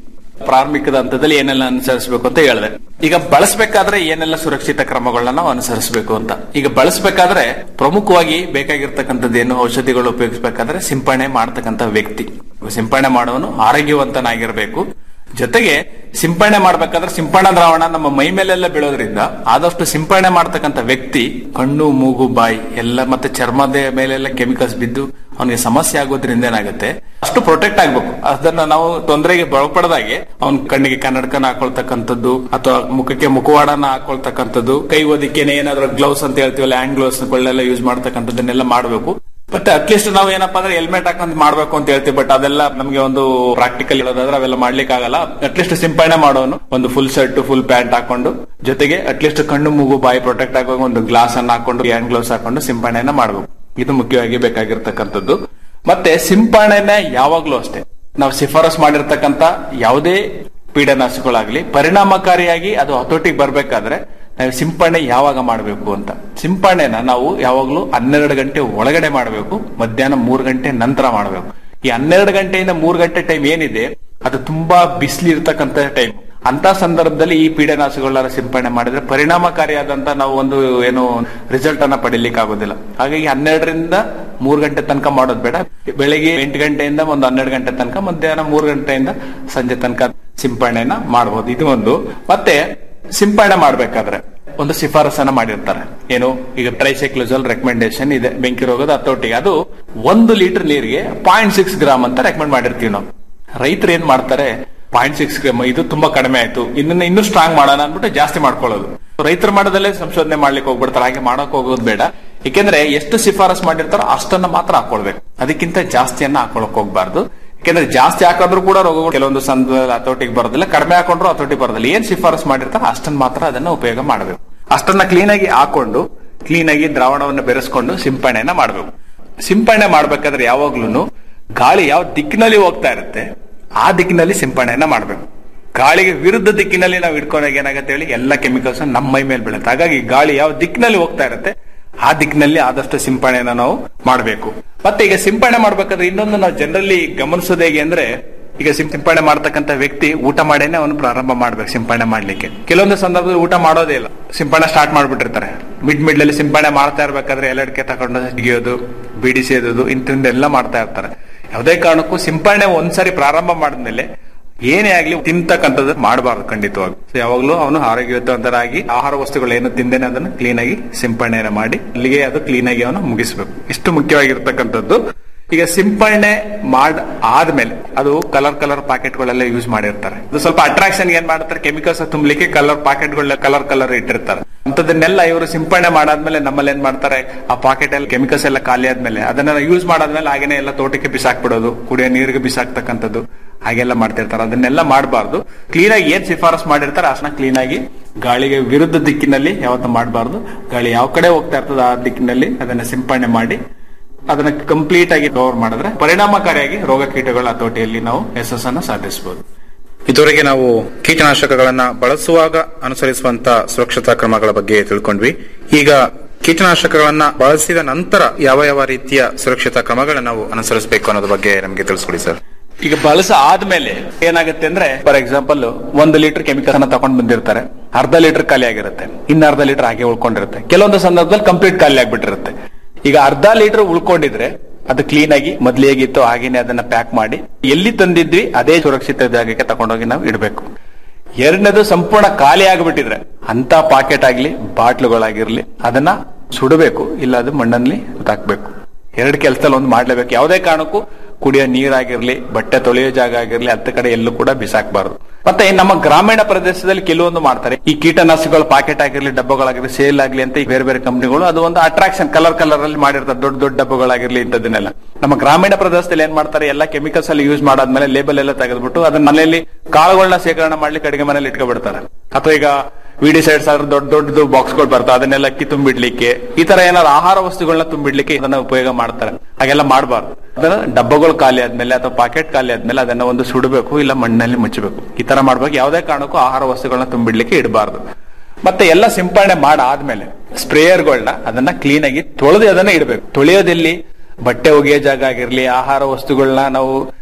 ಪ್ರಾರಂಭಿಕದ ಹಂತದಲ್ಲಿ ಏನೆಲ್ಲ ಅನುಸರಿಸಬೇಕು ಅಂತ ಹೇಳಿದೆ ಈಗ ಬಳಸಬೇಕಾದ್ರೆ ಏನೆಲ್ಲ ಸುರಕ್ಷಿತ ಕ್ರಮಗಳನ್ನ ನಾವು ಅನುಸರಿಸಬೇಕು ಅಂತ ಈಗ ಬಳಸಬೇಕಾದ್ರೆ ಪ್ರಮುಖವಾಗಿ ಬೇಕಾಗಿರ್ತಕ್ಕಂಥದ್ದು ಏನು ಔಷಧಿಗಳು ಉಪಯೋಗಿಸಬೇಕಾದ್ರೆ ಸಿಂಪಡಣೆ ಮಾಡತಕ್ಕಂಥ ವ್ಯಕ್ತಿ ಸಿಂಪಡಣೆ ಮಾಡುವನು ಆರೋಗ್ಯವಂತನಾಗಿರಬೇಕು ಜೊತೆಗೆ ಸಿಂಪಡಣೆ ಮಾಡ್ಬೇಕಾದ್ರೆ ಸಿಂಪಡಣಾ ದ್ರಾವಣ ನಮ್ಮ ಮೈ ಮೇಲೆಲ್ಲ ಬೀಳೋದ್ರಿಂದ ಆದಷ್ಟು ಸಿಂಪಡಣೆ ಮಾಡ್ತಕ್ಕಂಥ ವ್ಯಕ್ತಿ ಕಣ್ಣು ಮೂಗು ಬಾಯಿ ಎಲ್ಲ ಮತ್ತೆ ಚರ್ಮದ ಮೇಲೆಲ್ಲ ಕೆಮಿಕಲ್ಸ್ ಬಿದ್ದು ಅವನಿಗೆ ಸಮಸ್ಯೆ ಆಗೋದ್ರಿಂದ ಏನಾಗುತ್ತೆ ಅಷ್ಟು ಪ್ರೊಟೆಕ್ಟ್ ಆಗ್ಬೇಕು ಅದನ್ನ ನಾವು ತೊಂದರೆಗೆ ಒಳಪಡದಾಗೆ ಅವನ ಕಣ್ಣಿಗೆ ಕನ್ನಡಕನ ಹಾಕೊಳ್ತಕ್ಕಂಥದ್ದು ಅಥವಾ ಮುಖಕ್ಕೆ ಮುಖವಾಡನ ಹಾಕೊಳ್ತಕ್ಕಂಥದ್ದು ಕೈ ಓದಿಕೆನೆ ಏನಾದ್ರು ಗ್ಲೌಸ್ ಅಂತ ಹೇಳ್ತೀವಲ್ಲ ಹ್ಯಾಂಡ್ ಗ್ಲೌಸ್ ಗಳನ್ನೆಲ್ಲ ಯೂಸ್ ಮಾಡ್ತಕ್ಕಂಥದ್ದನ್ನೆಲ್ಲ ಮಾಡಬೇಕು ಬಟ್ ಅಟ್ಲೀಸ್ಟ್ ನಾವು ಏನಪ್ಪಾ ಅಂದ್ರೆ ಹೆಲ್ಮೆಟ್ ಹಾಕೊಂಡ್ ಮಾಡ್ಬೇಕು ಅಂತ ಹೇಳ್ತೀವಿ ಬಟ್ ಅದೆಲ್ಲ ನಮಗೆ ಒಂದು ಪ್ರಾಕ್ಟಿಕಲ್ ಇರೋದಾದ್ರೆ ಅವೆಲ್ಲ ಮಾಡ್ಲಿಕ್ಕೆ ಆಗಲ್ಲ ಅಟ್ಲೀಸ್ಟ್ ಸಿಂಪಡಣೆ ಮಾಡೋನು ಒಂದು ಫುಲ್ ಶರ್ಟ್ ಫುಲ್ ಪ್ಯಾಂಟ್ ಹಾಕೊಂಡು ಜೊತೆಗೆ ಅಟ್ಲೀಸ್ಟ್ ಕಣ್ಣು ಮೂಗು ಬಾಯಿ ಪ್ರೊಟೆಕ್ಟ್ ಆಗುವಾಗ ಒಂದು ಗ್ಲಾಸ್ ಅನ್ನ ಹಾಕೊಂಡು ಹ್ಯಾಂಡ್ ಗ್ಲೌಸ್ ಹಾಕೊಂಡು ಸಿಂಪಡಣೆನ ಮಾಡಬೇಕು ಇದು ಮುಖ್ಯವಾಗಿ ಬೇಕಾಗಿರ್ತಕ್ಕಂಥದ್ದು ಮತ್ತೆ ಸಿಂಪಡಣೆನ ಯಾವಾಗ್ಲೂ ಅಷ್ಟೇ ನಾವು ಶಿಫಾರಸ್ ಮಾಡಿರ್ತಕ್ಕಂಥ ಯಾವುದೇ ಪೀಡನಾಶಕಗಳಾಗ್ಲಿ ಪರಿಣಾಮಕಾರಿಯಾಗಿ ಅದು ಹತೋಟಿಗೆ ಬರ್ಬೇಕಾದ್ರೆ ನಾವು ಸಿಂಪಡಣೆ ಯಾವಾಗ ಮಾಡಬೇಕು ಅಂತ ಸಿಂಪಡಣೆನ ನಾವು ಯಾವಾಗ್ಲೂ ಹನ್ನೆರಡು ಗಂಟೆ ಒಳಗಡೆ ಮಾಡಬೇಕು ಮಧ್ಯಾಹ್ನ ಮೂರು ಗಂಟೆ ನಂತರ ಮಾಡಬೇಕು ಈ ಹನ್ನೆರಡು ಗಂಟೆಯಿಂದ ಮೂರು ಗಂಟೆ ಟೈಮ್ ಏನಿದೆ ಅದು ತುಂಬಾ ಬಿಸಿಲು ಇರ್ತಕ್ಕಂಥ ಟೈಮ್ ಅಂತ ಸಂದರ್ಭದಲ್ಲಿ ಈ ಪೀಡನಾಶಕಗಳನ್ನ ಸಿಂಪಡಣೆ ಮಾಡಿದ್ರೆ ಪರಿಣಾಮಕಾರಿಯಾದಂತ ನಾವು ಒಂದು ಏನು ರಿಸಲ್ಟ್ ಅನ್ನ ಪಡಿಲಿಕ್ಕೆ ಆಗೋದಿಲ್ಲ ಹಾಗಾಗಿ ಹನ್ನೆರಡರಿಂದ ಮೂರು ಗಂಟೆ ತನಕ ಮಾಡೋದು ಬೇಡ ಬೆಳಿಗ್ಗೆ ಎಂಟು ಗಂಟೆಯಿಂದ ಒಂದು ಹನ್ನೆರಡು ಗಂಟೆ ತನಕ ಮಧ್ಯಾಹ್ನ ಮೂರು ಗಂಟೆಯಿಂದ ಸಂಜೆ ತನಕ ಸಿಂಪಡಣೆನ ಮಾಡಬಹುದು ಇದು ಒಂದು ಮತ್ತೆ ಸಿಂಪಡಣೆ ಮಾಡ್ಬೇಕಾದ್ರೆ ಒಂದು ಶಿಫಾರಸನ್ನ ಮಾಡಿರ್ತಾರೆ ಏನು ಈಗ ಟ್ರೈಸೈಕ್ಲೋಸಲ್ ರೆಕಮೆಂಡೇಶನ್ ಇದೆ ಬೆಂಕಿ ರೋಗದ ಹತೋಟಿಗೆ ಅದು ಒಂದು ಲೀಟರ್ ನೀರಿಗೆ ಪಾಯಿಂಟ್ ಸಿಕ್ಸ್ ಗ್ರಾಮ್ ಅಂತ ರೆಕಮೆಂಡ್ ಮಾಡಿರ್ತೀವಿ ನಾವು ರೈತರು ಏನ್ ಮಾಡ್ತಾರೆ ಪಾಯಿಂಟ್ ಸಿಕ್ಸ್ ಗ್ರಾಮ್ ಇದು ತುಂಬಾ ಕಡಿಮೆ ಆಯ್ತು ಇನ್ನನ್ನ ಇನ್ನೂ ಸ್ಟ್ರಾಂಗ್ ಮಾಡೋಣ ಅನ್ಬಿಟ್ಟು ಜಾಸ್ತಿ ಮಾಡ್ಕೊಳ್ಳೋದು ರೈತರು ಮಾಡೋದಲ್ಲೇ ಸಂಶೋಧನೆ ಮಾಡ್ಲಿಕ್ಕೆ ಹೋಗ್ಬಿಡ್ತಾರೆ ಹಾಗೆ ಮಾಡಕ್ ಹೋಗೋದು ಬೇಡ ಯಾಕೆಂದ್ರೆ ಎಷ್ಟು ಶಿಫಾರಸ್ ಮಾಡಿರ್ತಾರೋ ಅಷ್ಟನ್ನ ಮಾತ್ರ ಹಾಕೊಳ್ಬೇಕು ಅದಕ್ಕಿಂತ ಜಾಸ್ತಿಯನ್ನ ಹಾಕೊಳಕ್ ಹೋಗ್ಬಾರ್ದು ಯಾಕೆಂದ್ರೆ ಜಾಸ್ತಿ ಹಾಕಿದ್ರು ಕೂಡ ರೋಗಗಳು ಕೆಲವೊಂದು ಸಂದರ್ಭದಲ್ಲಿ ಹತೋಟಿಗೆ ಬರೋದಿಲ್ಲ ಕಡಿಮೆ ಹಾಕೊಂಡ್ರು ಹತೋಟಿ ಬರೋದಿಲ್ಲ ಏನ್ ಶಿಫಾರಸ್ ಮಾಡಿರ್ತಾರೋ ಅಷ್ಟನ್ನ ಮಾತ್ರ ಅದನ್ನ ಉಪಯೋಗ ಮಾಡಬೇಕು ಅಷ್ಟನ್ನ ಕ್ಲೀನ್ ಆಗಿ ಹಾಕೊಂಡು ಕ್ಲೀನ್ ಆಗಿ ದ್ರಾವಣವನ್ನು ಬೆರೆಸ್ಕೊಂಡು ಸಿಂಪಡಣೆನ ಮಾಡಬೇಕು ಸಿಂಪಡಣೆ ಮಾಡ್ಬೇಕಾದ್ರೆ ಯಾವಾಗ್ಲೂ ಗಾಳಿ ಯಾವ ದಿಕ್ಕಿನಲ್ಲಿ ಹೋಗ್ತಾ ಇರುತ್ತೆ ಆ ದಿಕ್ಕಿನಲ್ಲಿ ಸಿಂಪಡಣೆನ ಮಾಡಬೇಕು ಗಾಳಿಗೆ ವಿರುದ್ಧ ದಿಕ್ಕಿನಲ್ಲಿ ನಾವು ಇಟ್ಕೊಂಡಾಗ ಏನಾಗುತ್ತೆ ಹೇಳಿ ಎಲ್ಲ ಕೆಮಿಕಲ್ಸ್ ನಮ್ಮ ಮೈ ಮೇಲೆ ಬೀಳುತ್ತೆ ಹಾಗಾಗಿ ಗಾಳಿ ಯಾವ ದಿಕ್ಕಿನಲ್ಲಿ ಹೋಗ್ತಾ ಇರುತ್ತೆ ಆ ದಿಕ್ಕಿನಲ್ಲಿ ಆದಷ್ಟು ಸಿಂಪಡಣೆನ ನಾವು ಮಾಡಬೇಕು ಮತ್ತೆ ಈಗ ಸಿಂಪಡಣೆ ಮಾಡ್ಬೇಕಾದ್ರೆ ಇನ್ನೊಂದು ನಾವು ಜನರಲ್ಲಿ ಗಮನಿಸೋದು ಹೇಗೆ ಅಂದ್ರೆ ಈಗ ಸಿಂಪಡಣೆ ಮಾಡ್ತಕ್ಕಂಥ ವ್ಯಕ್ತಿ ಊಟ ಮಾಡೇನೆ ಅವನು ಪ್ರಾರಂಭ ಮಾಡ್ಬೇಕು ಸಿಂಪಡಣೆ ಮಾಡ್ಲಿಕ್ಕೆ ಕೆಲವೊಂದು ಸಂದರ್ಭದಲ್ಲಿ ಊಟ ಮಾಡೋದೇ ಇಲ್ಲ ಸಿಂಪಡಣೆ ಸ್ಟಾರ್ಟ್ ಮಾಡ್ಬಿಟ್ಟಿರ್ತಾರೆ ಮಿಡ್ ಮಿಡ್ ಅಲ್ಲಿ ಸಿಂಪಡಣೆ ಮಾಡ್ತಾ ಇರ್ಬೇಕಾದ್ರೆ ಎಲ್ಲಡಿಕೆ ತಗೊಂಡು ತೆಗಿಯೋದು ಬಿಡಿ ಸೇದೋದು ಇಂಥದ್ದೆಲ್ಲ ಮಾಡ್ತಾ ಇರ್ತಾರೆ ಯಾವುದೇ ಕಾರಣಕ್ಕೂ ಸಿಂಪಡಣೆ ಒಂದ್ಸರಿ ಪ್ರಾರಂಭ ಮಾಡಿದ್ಮೇಲೆ ಏನೇ ಆಗ್ಲಿ ತಿಂತಕ್ಕಂಥದ್ದು ಮಾಡಬಾರ್ದು ಖಂಡಿತವಾಗಿ So ಯಾವಾಗ್ಲೂ ಅವನು ಆರೋಗ್ಯವಂತರಾಗಿ ಆಹಾರ ವಸ್ತುಗಳು ಏನು ತಿಂದೇನೆ ಅದನ್ನು ಕ್ಲೀನ್ ಆಗಿ ಸಿಂಪಡಣೆನ ಮಾಡಿ ಅಲ್ಲಿಗೆ ಅದು ಕ್ಲೀನ್ ಆಗಿ ಅವನು ಮುಗಿಸ್ಬೇಕು ಇಷ್ಟು ಮುಖ್ಯವಾಗಿರ್ತಕ್ಕಂಥದ್ದು ಈಗ ಸಿಂಪಡಣೆ ಮಾಡ್ ಆದ್ಮೇಲೆ ಅದು ಕಲರ್ ಕಲರ್ ಪ್ಯಾಕೆಟ್ ಗಳೆಲ್ಲ ಯೂಸ್ ಮಾಡಿರ್ತಾರೆ ಅದು ಸ್ವಲ್ಪ ಅಟ್ರಾಕ್ಷನ್ ಏನ್ ಮಾಡ್ತಾರೆ ಕೆಮಿಕಲ್ಸ್ ತುಂಬಲಿಕ್ಕೆ ಕಲರ್ ಪ್ಯಾಕೆಟ್ ಗಳ ಕಲರ್ ಕಲರ್ ಇಟ್ಟಿರ್ತಾರೆ ಅಂತದನ್ನೆಲ್ಲ ಇವರು ಸಿಂಪಡಣೆ ಮಾಡಾದ್ಮೇಲೆ ನಮ್ಮಲ್ಲಿ ಏನ್ ಮಾಡ್ತಾರೆ ಆ ಪಾಕೆಟ್ ಎಲ್ಲ ಕೆಮಿಕಲ್ಸ್ ಎಲ್ಲ ಖಾಲಿ ಆದ್ಮೇಲೆ ಅದನ್ನ ಯೂಸ್ ಮಾಡಾದ್ಮೇಲೆ ಹಾಗೇನೆ ಎಲ್ಲ ತೋಟಕ್ಕೆ ಬಿಸಾಕ್ಬಿಡೋದು ಕುಡಿಯೋ ನೀರಿಗೆ ಬಿಸಾಕ್ತಕ್ಕಂಥದ್ದು ಹಾಗೆಲ್ಲ ಮಾಡ್ತಿರ್ತಾರೆ ಅದನ್ನೆಲ್ಲ ಮಾಡಬಾರ್ದು ಕ್ಲೀನ್ ಆಗಿ ಏನ್ ಶಿಫಾರಸ್ ಮಾಡಿರ್ತಾರೆ ಅಷ್ಟನ್ನ ಕ್ಲೀನ್ ಆಗಿ ಗಾಳಿಗೆ ವಿರುದ್ಧ ದಿಕ್ಕಿನಲ್ಲಿ ಯಾವತ್ತೂ ಮಾಡಬಾರ್ದು ಗಾಳಿ ಯಾವ ಕಡೆ ಹೋಗ್ತಾ ಇರ್ತದೆ ಆ ದಿಕ್ಕಿನಲ್ಲಿ ಅದನ್ನ ಸಿಂಪಡಣೆ ಮಾಡಿ ಅದನ್ನ ಕಂಪ್ಲೀಟ್ ಆಗಿ ಕವರ್ ಮಾಡಿದ್ರೆ ಪರಿಣಾಮಕಾರಿಯಾಗಿ ರೋಗ ಕೀಟಗಳ ಹತೋಟಿಯಲ್ಲಿ ನಾವು ಯಶಸ್ಸನ್ನು ಸಾಧಿಸಬಹುದು ಇದುವರೆಗೆ ನಾವು ಕೀಟನಾಶಕಗಳನ್ನ ಬಳಸುವಾಗ ಅನುಸರಿಸುವಂತ ಸುರಕ್ಷತಾ ಕ್ರಮಗಳ ಬಗ್ಗೆ ತಿಳ್ಕೊಂಡ್ವಿ ಈಗ ಕೀಟನಾಶಕಗಳನ್ನ ಬಳಸಿದ ನಂತರ ಯಾವ ಯಾವ ರೀತಿಯ ಸುರಕ್ಷತಾ ಕ್ರಮಗಳನ್ನ ನಾವು ಅನುಸರಿಸಬೇಕು ಅನ್ನೋದ್ರ ಬಗ್ಗೆ ನಮಗೆ ತಿಳಿಸ್ಕೊಡಿ ಸರ್ ಈಗ ಬಳಸ ಆದ್ಮೇಲೆ ಏನಾಗುತ್ತೆ ಅಂದ್ರೆ ಫಾರ್ ಎಕ್ಸಾಂಪಲ್ ಒಂದು ಲೀಟರ್ ಕೆಮಿಕಲ್ ಅನ್ನ ತಗೊಂಡ್ ಬಂದಿರ್ತಾರೆ ಅರ್ಧ ಲೀಟರ್ ಖಾಲಿ ಆಗಿರುತ್ತೆ ಇನ್ನ ಅರ್ಧ ಲೀಟರ್ ಹಾಗೆ ಉಳ್ಕೊಂಡಿರುತ್ತೆ ಕೆಲವೊಂದು ಸಂದರ್ಭದಲ್ಲಿ ಕಂಪ್ಲೀಟ್ ಖಾಲಿ ಆಗ್ಬಿಟ್ಟಿರುತ್ತೆ ಈಗ ಅರ್ಧ ಲೀಟರ್ ಉಳ್ಕೊಂಡಿದ್ರೆ ಅದು ಕ್ಲೀನ್ ಆಗಿ ಮೊದ್ಲು ಹೇಗಿತ್ತು ಹಾಗೇನೆ ಅದನ್ನ ಪ್ಯಾಕ್ ಮಾಡಿ ಎಲ್ಲಿ ತಂದಿದ್ವಿ ಅದೇ ಸುರಕ್ಷಿತ ಜಾಗಕ್ಕೆ ತಗೊಂಡೋಗಿ ನಾವು ಇಡಬೇಕು ಎರಡನೇದು ಸಂಪೂರ್ಣ ಖಾಲಿ ಆಗಿಬಿಟ್ಟಿದ್ರೆ ಅಂತ ಪಾಕೆಟ್ ಆಗ್ಲಿ ಬಾಟ್ಲುಗಳಾಗಿರ್ಲಿ ಅದನ್ನ ಸುಡಬೇಕು ಇಲ್ಲ ಅದು ಮಣ್ಣಲ್ಲಿ ಹಾಕ್ಬೇಕು ಎರಡು ಕೆಲಸದಲ್ಲಿ ಒಂದು ಮಾಡ್ಲೇಬೇಕು ಯಾವುದೇ ಕಾರಣಕ್ಕೂ ಕುಡಿಯೋ ನೀರಾಗಿರ್ಲಿ ಬಟ್ಟೆ ತೊಳೆಯೋ ಜಾಗ ಆಗಿರ್ಲಿ ಹತ್ತ ಕಡೆ ಎಲ್ಲೂ ಕೂಡ ಬಿಸಾಕಬಾರದು ಮತ್ತೆ ನಮ್ಮ ಗ್ರಾಮೀಣ ಪ್ರದೇಶದಲ್ಲಿ ಕೆಲವೊಂದು ಮಾಡ್ತಾರೆ ಈ ಕೀಟನಾಶಕಗಳು ಪಾಕೆಟ್ ಆಗಿರ್ಲಿ ಡಬ್ಬಗಳಾಗಿರ್ಲಿ ಸೇಲ್ ಆಗ್ಲಿ ಅಂತ ಈ ಬೇರೆ ಬೇರೆ ಕಂಪನಿಗಳು ಅದು ಒಂದು ಅಟ್ರಾಕ್ಷನ್ ಕಲರ್ ಕಲರ್ ಅಲ್ಲಿ ಮಾಡಿರ್ತಾರೆ ದೊಡ್ಡ ದೊಡ್ಡ ಡಬ್ಬಗಳಾಗಿರ್ಲಿ ಇಂಥದನ್ನೆಲ್ಲ ನಮ್ಮ ಗ್ರಾಮೀಣ ಪ್ರದೇಶದಲ್ಲಿ ಏನ್ ಮಾಡ್ತಾರೆ ಎಲ್ಲ ಕೆಮಿಕಲ್ಸ್ ಅಲ್ಲಿ ಯೂಸ್ ಮಾಡಾದ್ಮೇಲೆ ಲೇಬಲ್ ಎಲ್ಲ ತೆಗೆದ್ಬಿಟ್ಟು ಅದನ್ನ ಮನೆಯಲ್ಲಿ ಕಾಳುಗಳನ್ನ ಶೇಖರಣೆ ಮಾಡ್ಲಿಕ್ಕೆ ಅಡಿಗೆ ಮನೇಲಿ ಇಟ್ಕೊಬಿಡ್ತಾರೆ ಅಥವಾ ಈಗ ವಿಡಿ ಸೈಡ್ಸ್ ಆದ್ರೆ ದೊಡ್ಡ ದೊಡ್ಡದು ಬಾಕ್ಸ್ ಗಳು ಬರ್ತಾವೆ ಅದನ್ನೆಲ್ಲ ಅಕ್ಕಿ ತುಂಬಿಡ್ಲಿಕ್ಕೆ ಈ ತರ ಏನಾದ್ರು ಆಹಾರ ವಸ್ತುಗಳನ್ನ ತುಂಬಿಡ್ಲಿಕ್ಕೆ ಇದನ್ನ ಉಪಯೋಗ ಮಾಡ್ತಾರೆ ಹಾಗೆಲ್ಲ ಮಾಡಬಾರ್ದು ಅದನ್ನ ಡಬ್ಬಗಳು ಖಾಲಿ ಆದ್ಮೇಲೆ ಅಥವಾ ಪಾಕೆಟ್ ಖಾಲಿ ಆದ್ಮೇಲೆ ಅದನ್ನ ಒಂದು ಸುಡಬೇಕು ಇಲ್ಲ ಮಣ್ಣಲ್ಲಿ ಮುಚ್ಚಬೇಕು ಈ ತರ ಮಾಡ್ಬೇಕು ಯಾವುದೇ ಕಾರಣಕ್ಕೂ ಆಹಾರ ವಸ್ತುಗಳನ್ನ ತುಂಬಿಡ್ಲಿಕ್ಕೆ ಇಡಬಾರ್ದು ಮತ್ತೆ ಎಲ್ಲ ಸಿಂಪಡಣೆ ಮಾಡಾದ್ಮೇಲೆ ಸ್ಪ್ರೇಯರ್ಗಳನ್ನ ಅದನ್ನ ಕ್ಲೀನ್ ಆಗಿ ತೊಳೆದು ಅದನ್ನ ಇಡಬೇಕು ತೊಳೆಯೋದೆಲ್ಲಿ ಬಟ್ಟೆ ಒಗೆಯೋ ಜಾಗ ಆಗಿರ್ಲಿ ಆಹಾರ ವಸ್ತುಗಳನ್ನ ನಾವು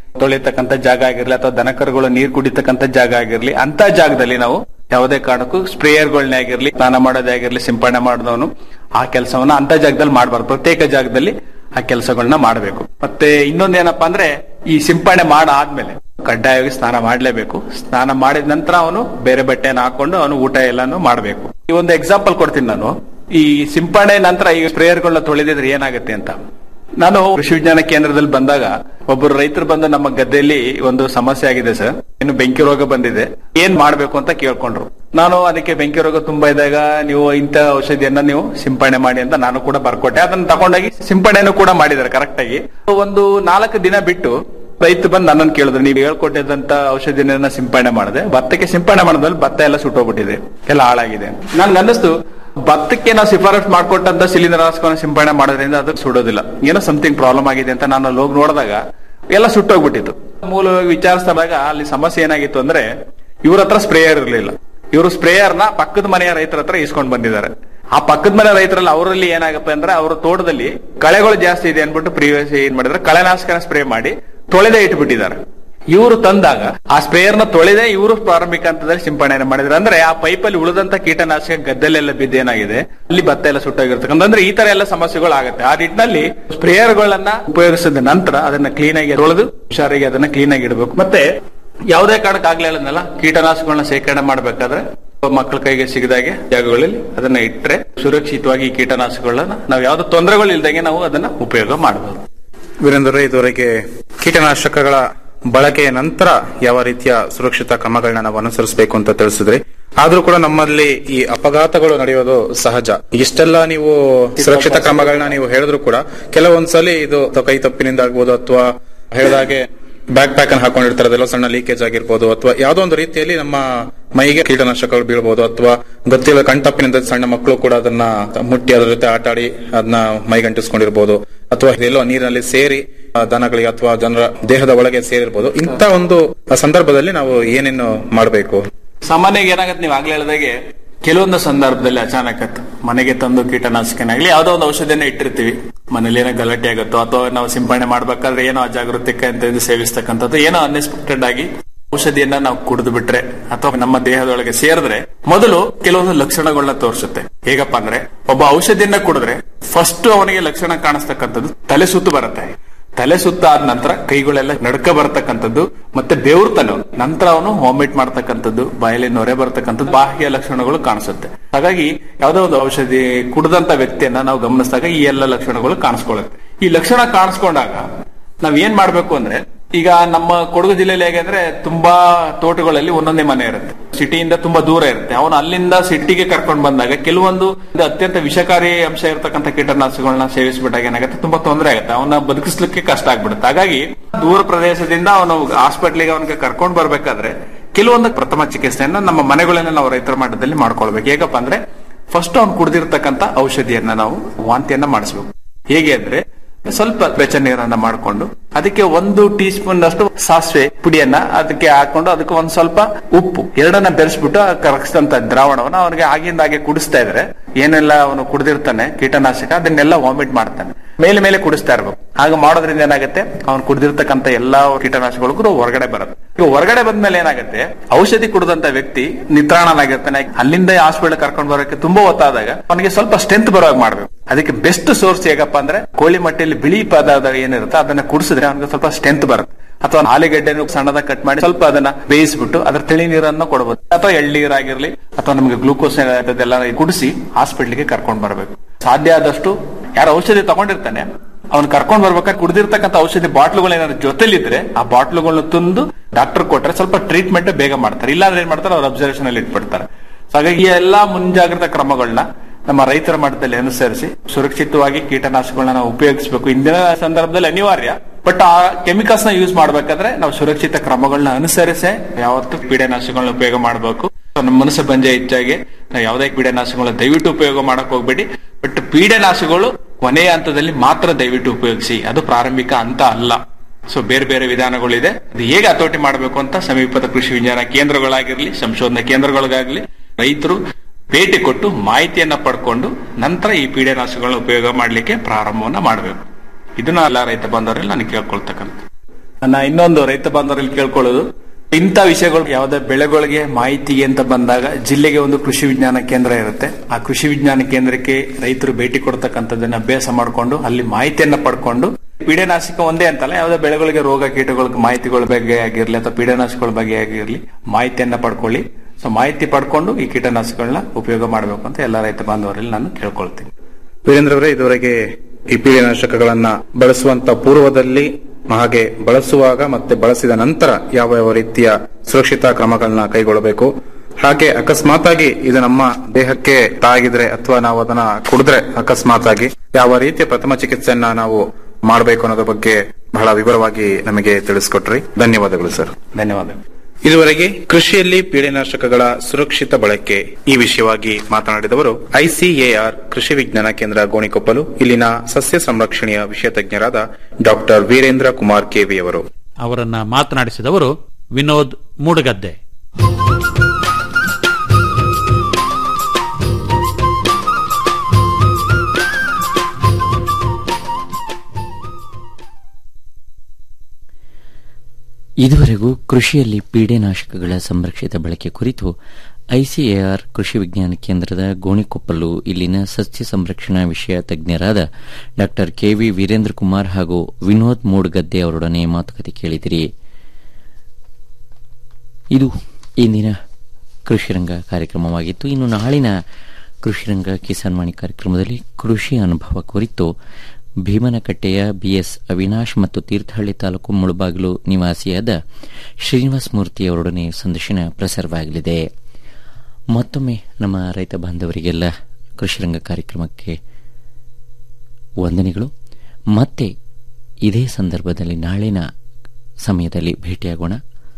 ತೊಳಿತಕ್ಕಂತ ಜಾಗ ಆಗಿರ್ಲಿ ಅಥವಾ ದನಕರುಗಳು ನೀರು ಕುಡಿತಕ್ಕಂತ ಜಾಗ ಆಗಿರ್ಲಿ ಅಂತ ಜಾಗದಲ್ಲಿ ನಾವು ಯಾವುದೇ ಕಾರಣಕ್ಕೂ ಸ್ಪ್ರೇಯರ್ಗಳನ್ನೇ ಆಗಿರ್ಲಿ ಸ್ನಾನ ಮಾಡೋದೇ ಆಗಿರ್ಲಿ ಸಿಂಪಡಣೆ ಮಾಡಿದವನು ಆ ಕೆಲಸವನ್ನ ಅಂತ ಜಾಗದಲ್ಲಿ ಮಾಡಬಾರ್ದು ಪ್ರತ್ಯೇಕ ಜಾಗದಲ್ಲಿ ಆ ಕೆಲಸಗಳನ್ನ ಮಾಡಬೇಕು ಮತ್ತೆ ಇನ್ನೊಂದೇನಪ್ಪಾ ಅಂದ್ರೆ ಈ ಸಿಂಪಡಣೆ ಮಾಡಾದ್ಮೇಲೆ ಕಡ್ಡಾಯವಾಗಿ ಸ್ನಾನ ಮಾಡ್ಲೇಬೇಕು ಸ್ನಾನ ಮಾಡಿದ ನಂತರ ಅವನು ಬೇರೆ ಬಟ್ಟೆನ ಹಾಕೊಂಡು ಅವನು ಊಟ ಎಲ್ಲಾನು ಮಾಡಬೇಕು ಈ ಒಂದು ಎಕ್ಸಾಂಪಲ್ ಕೊಡ್ತೀನಿ ನಾನು ಈ ಸಿಂಪಡಣೆ ನಂತರ ಈ ಸ್ಪ್ರೇಯರ್ಗಳನ್ನ ತೊಳೆದಿದ್ರೆ ಏನಾಗುತ್ತೆ ಅಂತ ನಾನು ಕೃಷಿ ವಿಜ್ಞಾನ ಕೇಂದ್ರದಲ್ಲಿ ಬಂದಾಗ ಒಬ್ಬರು ರೈತರು ಬಂದು ನಮ್ಮ ಗದ್ದೆಯಲ್ಲಿ ಒಂದು ಸಮಸ್ಯೆ ಆಗಿದೆ ಸರ್ ಇನ್ನು ಬೆಂಕಿ ರೋಗ ಬಂದಿದೆ ಏನ್ ಮಾಡ್ಬೇಕು ಅಂತ ಕೇಳ್ಕೊಂಡ್ರು ನಾನು ಅದಕ್ಕೆ ಬೆಂಕಿ ರೋಗ ತುಂಬಾ ಇದ್ದಾಗ ನೀವು ಇಂಥ ಔಷಧಿಯನ್ನ ನೀವು ಸಿಂಪಡಣೆ ಮಾಡಿ ಅಂತ ನಾನು ಕೂಡ ಬರ್ಕೊಟ್ಟೆ ಅದನ್ನ ತಗೊಂಡೋಗಿ ಸಿಂಪಡಣೆನೂ ಕೂಡ ಮಾಡಿದ್ದಾರೆ ಕರೆಕ್ಟ್ ಆಗಿ ಒಂದು ನಾಲ್ಕು ದಿನ ಬಿಟ್ಟು ರೈತ ಬಂದು ನನ್ನನ್ನು ಕೇಳಿದ್ರು ನೀವು ಹೇಳ್ಕೊಟ್ಟಿದ್ದಂತ ಔಷಧಿನ ಸಿಂಪಡಣೆ ಮಾಡಿದೆ ಭತ್ತಕ್ಕೆ ಸಿಂಪಡಣೆ ಮಾಡಿದ್ಮೇಲೆ ಭತ್ತ ಎಲ್ಲ ಸುಟ್ಟೋಗ್ಬಿಟ್ಟಿದೆ ಎಲ್ಲ ಹಾಳಾಗಿದೆ ನನ್ಗೆ ಅನ್ನಿಸ್ತು ಭತ್ತಕ್ಕೆ ನಾವು ಶಿಫಾರಸ್ ಮಾಡ್ಕೊಟ್ಟಂತ ಶಿಲೀಂಧ್ರನಾಶಕವನ್ನು ಸಿಂಪಡಣೆ ಮಾಡೋದ್ರಿಂದ ಅದು ಸುಡೋದಿಲ್ಲ ಏನೋ ಸಮಥಿಂಗ್ ಪ್ರಾಬ್ಲಮ್ ಆಗಿದೆ ಅಂತ ನಾನು ಅಲ್ಲಿ ಹೋಗಿ ನೋಡಿದಾಗ ಎಲ್ಲ ಸುಟ್ಟೋಗ್ಬಿಟ್ಟಿತ್ತು ಮೂಲವಾಗಿ ವಿಚಾರಿಸಿದಾಗ ಅಲ್ಲಿ ಸಮಸ್ಯೆ ಏನಾಗಿತ್ತು ಅಂದ್ರೆ ಇವ್ರ ಹತ್ರ ಸ್ಪ್ರೇಯರ್ ಇರಲಿಲ್ಲ ಇವರು ಸ್ಪ್ರೇಯರ್ ನ ಪಕ್ಕದ ಮನೆಯ ರೈತರ ಹತ್ರ ಇಸ್ಕೊಂಡ್ ಬಂದಿದ್ದಾರೆ ಆ ಪಕ್ಕದ ಮನೆ ರೈತರಲ್ಲಿ ಅವರಲ್ಲಿ ಏನಾಗಪ್ಪ ಅಂದ್ರೆ ಅವ್ರ ತೋಟದಲ್ಲಿ ಕಳೆಗಳು ಜಾಸ್ತಿ ಇದೆ ಅನ್ಬಿಟ್ಟು ಪ್ರೀವಿಯಸ್ ಏನ್ ಮಾಡಿದ್ರೆ ಕಳೆನಾಶಕನ ಸ್ಪ್ರೇ ಮಾಡಿ ತೊಳೆದೇ ಇಟ್ಬಿಟ್ಟಿದ್ದಾರೆ ಇವರು ತಂದಾಗ ಆ ಸ್ಪ್ರೇಯರ್ ನ ತೊಳೆದೇ ಇವರು ಪ್ರಾರಂಭಿಕ ಹಂತದಲ್ಲಿ ಸಿಂಪಡಣೆ ಮಾಡಿದ್ರೆ ಅಂದ್ರೆ ಆ ಪೈಪಲ್ಲಿ ಉಳಿದಂತ ಕೀಟನಾಶಕ ಗದ್ದೆಲೆಲ್ಲ ಬಿದ್ದೇನಾಗಿದೆ ಅಲ್ಲಿ ಭತ್ತ ಎಲ್ಲ ಸುಟ್ಟೋಗಿರ್ತಕ್ಕಂಥ ಅಂದ್ರೆ ಈ ತರ ಎಲ್ಲ ಸಮಸ್ಯೆಗಳು ಆಗುತ್ತೆ ಆ ನಿಟ್ಟಿನಲ್ಲಿ ಸ್ಪ್ರೇಯರ್ ಗಳನ್ನ ಉಪಯೋಗಿಸಿದ ನಂತರ ಅದನ್ನ ಕ್ಲೀನ್ ಆಗಿ ತೊಳೆದು ಹುಷಾರಿಗೆ ಅದನ್ನ ಕ್ಲೀನ್ ಆಗಿ ಇಡಬೇಕು ಮತ್ತೆ ಯಾವುದೇ ಕಾರಣಕ್ಕೆ ಆಗ್ಲೇ ಹೇಳದ್ನಲ್ಲ ಕೀಟನಾಶಕಗಳನ್ನ ಶೇಖರಣೆ ಮಾಡಬೇಕಾದ್ರೆ ಮಕ್ಕಳ ಕೈಗೆ ಸಿಗದಾಗೆ ಜಾಗಗಳಲ್ಲಿ ಅದನ್ನ ಇಟ್ಟರೆ ಸುರಕ್ಷಿತವಾಗಿ ಈ ಕೀಟನಾಶಕಗಳನ್ನ ನಾವು ಯಾವ್ದು ತೊಂದರೆಗಳು ಇಲ್ದಂಗೆ ನಾವು ಅದನ್ನ ಉಪಯೋಗ ಮಾಡಬಹುದು ವೀರೇಂದ್ರ ಇದುವರೆಗೆ ಕೀಟನಾಶಕಗಳ ಬಳಕೆಯ ನಂತರ ಯಾವ ರೀತಿಯ ಸುರಕ್ಷಿತ ಕ್ರಮಗಳನ್ನ ನಾವು ಅನುಸರಿಸಬೇಕು ಅಂತ ತಿಳಿಸಿದ್ರಿ ಆದ್ರೂ ಕೂಡ ನಮ್ಮಲ್ಲಿ ಈ ಅಪಘಾತಗಳು ನಡೆಯೋದು ಸಹಜ ಇಷ್ಟೆಲ್ಲ ನೀವು ಸುರಕ್ಷಿತ ಕ್ರಮಗಳನ್ನ ನೀವು ಹೇಳಿದ್ರು ಕೂಡ ಕೆಲವೊಂದ್ಸಲಿ ಇದು ಅಥವಾ ಕೈ ತಪ್ಪಿನಿಂದ ಆಗ್ಬೋದು ಅಥವಾ ಹೇಳಿದಾಗೆ ಬ್ಯಾಕ್ ಪ್ಯಾಕ್ ಅನ್ನು ಹಾಕೊಂಡಿರ್ತಾರೆ ಅದೆಲ್ಲ ಸಣ್ಣ ಲೀಕೇಜ್ ಆಗಿರ್ಬೋದು ಅಥವಾ ಯಾವ್ದೋ ಒಂದು ರೀತಿಯಲ್ಲಿ ನಮ್ಮ ಮೈಗೆ ಕೀಟನಾಶಕಗಳು ಬೀಳ್ಬೋದು ಅಥವಾ ಗೊತ್ತಿಲ್ಲ ಕಣ್ತಪ್ಪಿನಿಂದ ಸಣ್ಣ ಮಕ್ಕಳು ಕೂಡ ಅದನ್ನ ಮುಟ್ಟಿ ಅದ್ರ ಜೊತೆ ಆಟ ಆಡಿ ಅದನ್ನ ಮೈಗಂಟಿಸ್ಕೊಂಡಿರ್ಬೋದು ಅಥವಾ ಎಲ್ಲೋ ನೀರಿನಲ್ಲಿ ಸೇರಿ ಆ, ದನಗಳಿಗೆ ಅಥವಾ ಜನರ ದೇಹದ ಒಳಗೆ ಸೇರಿರ್ಬೋದು ಇಂಥ ಒಂದು ಸಂದರ್ಭದಲ್ಲಿ ನಾವು ಏನೇನು ಮಾಡಬೇಕು ಸಾಮಾನ್ಯವಾಗಿ ಏನಾಗತ್ತೆ ನೀವು ಆಗ್ಲೇ ಹೇಳಿದಾಗೆ ಕೆಲವೊಂದು ಸಂದರ್ಭದಲ್ಲಿ ಅಚಾನಕ್ ಮನೆಗೆ ತಂದು ಕೀಟನಾಶಕನಾಗ್ಲಿ ಯಾವ್ದೋ ಒಂದು ಔಷಧಿಯನ್ನ ಇಟ್ಟಿರ್ತೀವಿ ಮನೇಲಿ ಏನೋ ಗಲಾಟೆ ಆಗುತ್ತೋ ಅಥವಾ ನಾವು ಸಿಂಪಡಣೆ ಮಾಡ್ಬೇಕಾದ್ರೆ ಏನೋ ಅಜಾಗರೂಕತೆ ಅಂತ ಇದು ಸೇವಿಸ್ತಕ್ಕಂಥದ್ದು ಏನೋ ಅನ್ಎಕ್ಸ್ಪೆಕ್ಟೆಡ್ ಆಗಿ ಔಷಧಿಯನ್ನ ನಾವು ಕುಡಿದು ಬಿಟ್ರೆ ಅಥವಾ ನಮ್ಮ ದೇಹದೊಳಗೆ ಸೇರಿದ್ರೆ ಮೊದಲು ಕೆಲವೊಂದು ಲಕ್ಷಣಗಳನ್ನ ತೋರಿಸುತ್ತೆ ಹೇಗಪ್ಪ ಅಂದ್ರೆ ಒಬ್ಬ ಔಷಧಿಯನ್ನ ಕುಡಿದ್ರೆ ಫಸ್ಟ್ ಅವನಿಗೆ ಲಕ್ಷಣ ಕಾಣಿಸ್ತಕ್ಕಂಥದ್ದು ತಲೆ ಸುತ್ತು ಬರುತ್ತೆ ತಲೆ ಸುತ್ತ ಆದ ನಂತರ ಕೈಗಳೆಲ್ಲ ನಡ್ಕ ಬರ್ತಕ್ಕಂಥದ್ದು ಮತ್ತೆ ಬೆವರ್ತಾನೆ ಅವ್ನು. ನಂತರ ಅವನು ವಾಮಿಟ್ ಮಾಡ್ತಕ್ಕಂಥದ್ದು ಬಾಯಲ್ಲಿ ನೊರೆ ಬರ್ತಕ್ಕಂಥದ್ದು ಬಾಹ್ಯ ಲಕ್ಷಣಗಳು ಕಾಣಿಸುತ್ತೆ ಹಾಗಾಗಿ ಯಾವ್ದೋ ಒಂದು ಔಷಧಿ ಕುಡಿದಂತ ವ್ಯಕ್ತಿಯನ್ನ ನಾವು ಗಮನಿಸಿದಾಗ ಈ ಎಲ್ಲ ಲಕ್ಷಣಗಳು ಕಾಣಿಸ್ಕೊಳ್ಳುತ್ತೆ ಈ ಲಕ್ಷಣ ಕಾಣಿಸ್ಕೊಂಡಾಗ ನಾವ್ ಏನ್ ಮಾಡ್ಬೇಕು ಅಂದ್ರೆ ಈಗ ನಮ್ಮ ಕೊಡಗು ಜಿಲ್ಲೆಯಲ್ಲಿ ಹೇಗೆ ಅಂದ್ರೆ ತುಂಬಾ ತೋಟಗಳಲ್ಲಿ ಒಂದೊಂದೇ ಮನೆ ಇರುತ್ತೆ ಸಿಟಿಯಿಂದ ತುಂಬಾ ದೂರ ಇರುತ್ತೆ ಅವನು ಅಲ್ಲಿಂದ ಸಿಟಿಗೆ ಕರ್ಕೊಂಡು ಬಂದಾಗ ಕೆಲವೊಂದು ಇದು ಅತ್ಯಂತ ವಿಷಕಾರಿ ಅಂಶ ಇರತಕ್ಕಂಥ ಕೀಟನಾಶಕಗಳನ್ನ ಸೇವಿಸ್ಬಿಟ್ಟಾಗ ಏನಾಗುತ್ತೆ ತುಂಬಾ ತೊಂದರೆ ಆಗುತ್ತೆ ಅವನ ಬದುಕಿಸ್ಲಿಕ್ಕೆ ಕಷ್ಟ ಆಗ್ಬಿಡುತ್ತೆ ಹಾಗಾಗಿ ದೂರ ಪ್ರದೇಶದಿಂದ ಅವನು ಹಾಸ್ಪಿಟ್ಲಿಗೆ ಅವನಿಗೆ ಕರ್ಕೊಂಡು ಬರ್ಬೇಕಾದ್ರೆ ಕೆಲವೊಂದು ಪ್ರಥಮ ಚಿಕಿತ್ಸೆಯನ್ನ ನಮ್ಮ ಮನೆಗಳನ್ನ ನಾವು ರೈತರ ಮಟ್ಟದಲ್ಲಿ ಮಾಡ್ಕೊಳ್ಬೇಕು ಹೇಗಪ್ಪ ಅಂದ್ರೆ ಫಸ್ಟ್ ಅವ್ನು ಕುಡಿದಿರ್ತಕ್ಕಂಥ ಔಷಧಿಯನ್ನ ನಾವು ವಾಂತಿಯನ್ನ ಮಾಡಿಸ್ಬೇಕು ಹೇಗೆ ಅಂದ್ರೆ ಸ್ವಲ್ಪ ಬೆಚ್ಚ ನೀರನ್ನ ಮಾಡ್ಕೊಂಡು ಅದಕ್ಕೆ ಒಂದು ಟೀ ಸ್ಪೂನ್ ಅಷ್ಟು ಸಾಸಿವೆ ಪುಡಿಯನ್ನ ಅದಕ್ಕೆ ಹಾಕೊಂಡು ಅದಕ್ಕೆ ಒಂದ್ ಸ್ವಲ್ಪ ಉಪ್ಪು ಎರಡನ್ನ ಬೆರೆಸ್ಬಿಟ್ಟು ಕರಗಿಸಿದಂತ ದ್ರಾವಣವನ್ನ ಅವನಿಗೆ ಆಗಿಂದ ಹಾಗೆ ಕುಡಿಸ್ತಾ ಇದ್ರೆ ಏನೆಲ್ಲ ಅವನು ಕುಡಿದಿರ್ತಾನೆ ಕೀಟನಾಶಕ ಅದನ್ನೆಲ್ಲ ವಾಮಿಟ್ ಮಾಡ್ತಾನೆ ಮೇಲೆ ಮೇಲೆ ಕುಡಿಸ್ತಾ ಇರ್ಬೇಕು ಹಾಗೆ ಮಾಡೋದ್ರಿಂದ ಏನಾಗುತ್ತೆ ಅವ್ನು ಕುಡಿದಿರ್ತಕ್ಕಂಥ ಎಲ್ಲಾ ಕೀಟನಾಶಕಗಳಿಗೂ ಹೊರಗಡೆ ಬರುತ್ತೆ ಈಗ ಹೊರಗಡೆ ಬಂದ್ಮೇಲೆ ಏನಾಗುತ್ತೆ ಔಷಧಿ ಕುಡಿದಂತ ವ್ಯಕ್ತಿ ನಿತ್ರಾಣನಾಗಿರ್ತಾನೆ ಅಲ್ಲಿಂದ ಹಾಸ್ಪಿಟಲ್ ಕರ್ಕೊಂಡು ಬರೋಕೆ ತುಂಬಾ ಹೊತ್ತಾದಾಗ ಅವನಿಗೆ ಸ್ವಲ್ಪ ಸ್ಟ್ರೆಂತ್ ಬರೋ ಹಾಗೆ ಮಾಡ್ಬೇಕು ಅದಕ್ಕೆ ಬೆಸ್ಟ್ ಸೋರ್ಸ್ ಹೇಗಪ್ಪ ಅಂದ್ರೆ ಕೋಳಿ ಮಟ್ಟೆಯಲ್ಲಿ ಬಿಳಿ ಪದಾರ್ಥ ಏನಿರುತ್ತೆ ಅದನ್ನ ಕುಡಿಸಿದ್ರೆ ಅವನಿಗೆ ಸ್ವಲ್ಪ ಸ್ಟ್ರೆಂತ್ ಬರುತ್ತೆ ಅಥವಾ ಆಲೂಗಡ್ಡೆನ ಸಣ್ಣದಾಗ ಕಟ್ ಮಾಡಿ ಸ್ವಲ್ಪ ಅದನ್ನ ಬೇಯಿಸ್ಬಿಟ್ಟು ಅದ್ರ ತಿಳಿ ನೀರನ್ನು ಕೊಡಬಹುದು ಅಥವಾ ಎಳ್ನೀರಾಗಿರ್ಲಿ ಅಥವಾ ನಮಗೆ ಗ್ಲೂಕೋಸ್ ಎಲ್ಲ ಕುಡಿಸಿ ಹಾಸ್ಪಿಟ್ಲಿಗೆ ಕರ್ಕೊಂಡು ಬರಬೇಕು ಸಾಧ್ಯ ಆದಷ್ಟು ಯಾರು ಔಷಧಿ ತಗೊಂಡಿರ್ತಾನೆ ಅವ್ನು ಕರ್ಕೊಂಡ್ ಬರ್ಬೇಕಾದ್ರೆ ಕುಡಿದಿರ್ತಕ್ಕಂಥ ಔಷಧಿ ಬಾಟ್ಲುಗಳು ಏನಾದ್ರು ಜೊತೆಲಿದ್ರೆ ಆ ಬಾಟ್ಲುಗಳನ್ನ ತಂದು ಡಾಕ್ಟರ್ ಕೊಟ್ರೆ ಸ್ವಲ್ಪ ಟ್ರೀಟ್ಮೆಂಟ್ ಬೇಗ ಮಾಡ್ತಾರೆ ಇಲ್ಲಾಂದ್ರೆ ಏನ್ ಮಾಡ್ತಾರೆ ಅವ್ರ ಅಬ್ಸರ್ವೇಷನ್ ಅಲ್ಲಿ ಇಟ್ಬಿಡ್ತಾರೆ So ಹಾಗಾಗಿ ಈ ಎಲ್ಲಾ ಮುಂಜಾಗ್ರತಾ ಕ್ರಮಗಳನ್ನ ನಮ್ಮ ರೈತರ ಮಟ್ಟದಲ್ಲಿ ಅನುಸರಿಸಿ ಸುರಕ್ಷಿತವಾಗಿ ಕೀಟನಾಶಕಗಳನ್ನ ನಾವು ಉಪಯೋಗಿಸಬೇಕು ಇಂದಿನ ಸಂದರ್ಭದಲ್ಲಿ ಅನಿವಾರ್ಯ ಬಟ್ ಆ ಕೆಮಿಕಲ್ಸ್ ನ ಯೂಸ್ ಮಾಡ್ಬೇಕಾದ್ರೆ ನಾವು ಸುರಕ್ಷಿತ ಕ್ರಮಗಳನ್ನ ಅನುಸರಿಸೇ ಯಾವತ್ತು ಕೀಟನಾಶಕಗಳನ್ನ ಉಪಯೋಗ ಮಾಡಬೇಕು ನಮ್ಮ ಮನಸ್ಸು ಬಂಜೆ ಹೆಚ್ಚಾಗಿ ನಾವು ಯಾವುದೇ ಕೀಟನಾಶಕಗಳನ್ನ ದಯವಿಟ್ಟು ಉಪಯೋಗ ಮಾಡಕ್ ಹೋಗ್ಬೇಡಿ ಬಟ್ ಪೀಡನಾಶಕಗಳು ಕೊನೆಯ ಹಂತದಲ್ಲಿ ಮಾತ್ರ ದಯವಿಟ್ಟು ಉಪಯೋಗಿಸಿ ಅದು ಪ್ರಾರಂಭಿಕ ಹಂತ ಅಲ್ಲ ಸೊ ಬೇರೆ ಬೇರೆ ವಿಧಾನಗಳಿದೆ ಅದು ಹೇಗೆ ಹತೋಟಿ ಮಾಡಬೇಕು ಅಂತ ಸಮೀಪದ ಕೃಷಿ ವಿಜ್ಞಾನ ಕೇಂದ್ರಗಳಾಗಿರ್ಲಿ ಸಂಶೋಧನಾ ಕೇಂದ್ರಗಳಿಗಾಗ್ಲಿ ರೈತರು ಭೇಟಿ ಕೊಟ್ಟು ಮಾಹಿತಿಯನ್ನ ಪಡ್ಕೊಂಡು ನಂತರ ಈ ಪೀಡನಾಶಕಗಳನ್ನ ಉಪಯೋಗ ಮಾಡಲಿಕ್ಕೆ ಪ್ರಾರಂಭವನ್ನ ಮಾಡಬೇಕು ಇದನ್ನ ಎಲ್ಲ ರೈತ ಬಂದವರಲ್ಲಿ ನಾನು ಕೇಳ್ಕೊಳ್ತಕ್ಕಂಥ ನಾ ಇನ್ನೊಂದು ರೈತ ಬಾಂಧವರಲ್ಲಿ ಕೇಳ್ಕೊಳ್ಳೋದು ಇಂಥ ವಿಷಯಗಳು ಯಾವುದೇ ಬೆಳೆಗಳಿಗೆ ಮಾಹಿತಿಗೆ ಅಂತ ಬಂದಾಗ ಜಿಲ್ಲೆಗೆ ಒಂದು ಕೃಷಿ ವಿಜ್ಞಾನ ಕೇಂದ್ರ ಇರುತ್ತೆ ಆ ಕೃಷಿ ವಿಜ್ಞಾನ ಕೇಂದ್ರಕ್ಕೆ ರೈತರು ಭೇಟಿ ಕೊಡ್ತಕ್ಕಂಥದ್ದನ್ನ ಅಭ್ಯಾಸ ಮಾಡಿಕೊಂಡು ಅಲ್ಲಿ ಮಾಹಿತಿಯನ್ನ ಪಡ್ಕೊಂಡು ಪೀಡನಾಶಕ ಒಂದೇ ಅಂತಲ್ಲ ಯಾವುದೇ ಬೆಳೆಗಳಿಗೆ ರೋಗ ಕೀಟಗಳ ಮಾಹಿತಿಗಳ ಬಗ್ಗೆ ಆಗಿರ್ಲಿ ಅಥವಾ ಪೀಡನಾಶಕಗಳ ಬಗ್ಗೆ ಆಗಿರ್ಲಿ ಮಾಹಿತಿಯನ್ನ ಪಡ್ಕೊಳ್ಳಿ ಸೊ ಮಾಹಿತಿ ಪಡ್ಕೊಂಡು ಈ ಕೀಟನಾಶಕಗಳನ್ನ ಉಪಯೋಗ ಮಾಡಬೇಕು ಅಂತ ಎಲ್ಲ ರೈತ ಬಾಂಧವರಲ್ಲಿ ನಾನು ಕೇಳ್ಕೊಳ್ತೀನಿ ವೀರೇಂದ್ರ ಅವರೇ ಇದುವರೆಗೆ ಈ ಪೀಳಿನಾಶಕಗಳನ್ನ ಬಳಸುವಂತ ಪೂರ್ವದಲ್ಲಿ ಹಾಗೆ ಬಳಸುವಾಗ ಮತ್ತೆ ಬಳಸಿದ ನಂತರ ಯಾವ ಯಾವ ರೀತಿಯ ಸುರಕ್ಷಿತಾ ಕ್ರಮಗಳನ್ನ ಕೈಗೊಳ್ಳಬೇಕು ಹಾಗೆ ಅಕಸ್ಮಾತ್ ಆಗಿ ಇದು ನಮ್ಮ ದೇಹಕ್ಕೆ ತಾಗಿದ್ರೆ ಅಥವಾ ನಾವು ಅದನ್ನ ಕುಡಿದ್ರೆ ಅಕಸ್ಮಾತ್ ಆಗಿ ಯಾವ ರೀತಿಯ ಪ್ರಥಮ ಚಿಕಿತ್ಸೆಯನ್ನ ನಾವು ಮಾಡಬೇಕು ಅನ್ನೋದ್ರ ಬಗ್ಗೆ ಬಹಳ ವಿವರವಾಗಿ ನಮಗೆ ತಿಳಿಸ್ಕೊಟ್ರಿ ಧನ್ಯವಾದಗಳು ಸರ್ ಧನ್ಯವಾದಗಳು ಇದುವರೆಗೆ ಕೃಷಿಯಲ್ಲಿ ಪೀಡೆನಾಶಕಗಳ ಸುರಕ್ಷಿತ ಬಳಕೆ ಈ ವಿಷಯವಾಗಿ ಮಾತನಾಡಿದವರು ಐಸಿಎಆರ್ ಕೃಷಿ ವಿಜ್ಞಾನ ಕೇಂದ್ರ ಗೋಣಿಕೊಪ್ಪಲು ಇಲ್ಲಿನ ಸಸ್ಯ ಸಂರಕ್ಷಣೆಯ ವಿಷಯ ತಜ್ಞರಾದ ಡಾಕ್ಟರ್ ವೀರೇಂದ್ರ ಕುಮಾರ್ ಕೆವಿ ಅವರು ಅವರನ್ನ ಮಾತನಾಡಿಸಿದವರು ವಿನೋದ್ ಮೂಡಗದ್ದೆ ಇದುವರೆಗೂ ಕೃಷಿಯಲ್ಲಿ ಪೀಡೆನಾಶಕಗಳ ಸಂರಕ್ಷಿತ ಬಳಕೆ ಕುರಿತು ಐಸಿಎಆರ್ ಕೃಷಿ ವಿಜ್ಞಾನ ಕೇಂದ್ರದ ಗೋಣಿಕೊಪ್ಪಲು ಇಲ್ಲಿನ ಸಸ್ಯ ಸಂರಕ್ಷಣಾ ವಿಷಯ ತಜ್ಞರಾದ ಡಾ ಕೆವಿ ವೀರೇಂದ್ರ ಕುಮಾರ್ ಹಾಗೂ ವಿನೋದ್ ಮೂಡ್ಗದ್ದೆ ಅವರೊಡನೆ ಮಾತುಕತೆ ಕೇಳಿದಿರಿ ಇದು ಇಂದಿನ ಕೃಷಿರಂಗ ಕಾರ್ಯಕ್ರಮವಾಗಿತ್ತು ಇನ್ನು ನಾಳಿನ ಕೃಷಿರಂಗ ಕಿಸಾನ್ ವಾಣಿ ಕಾರ್ಯಕ್ರಮದಲ್ಲಿ ಕೃಷಿ ಅನುಭವ ಕುರಿತು ಭೀಮನಕಟ್ಟೆಯ ಬಿಎಸ್ ಅವಿನಾಶ್ ಮತ್ತು ತೀರ್ಥಹಳ್ಳಿ ತಾಲೂಕು ಮುಳುಬಾಗಿಲು ನಿವಾಸಿಯಾದ ಶ್ರೀನಿವಾಸ ಮೂರ್ತಿ ಅವರೊಡನೆ ಸಂದರ್ಶನ ಪ್ರಸಾರವಾಗಲಿದೆ ಮತ್ತೊಮ್ಮೆ ನಮ್ಮ ರೈತ ಬಾಂಧವರಿಗೆಲ್ಲ ಕೃಷಿರಂಗ ಕಾರ್ಯಕ್ರಮಕ್ಕೆ ವಂದನೆಗಳು ಮತ್ತೆ ಇದೇ ಸಂದರ್ಭದಲ್ಲಿ ನಾಳಿನ ಸಮಯದಲ್ಲಿ ಭೇಟಿಯಾಗೋಣ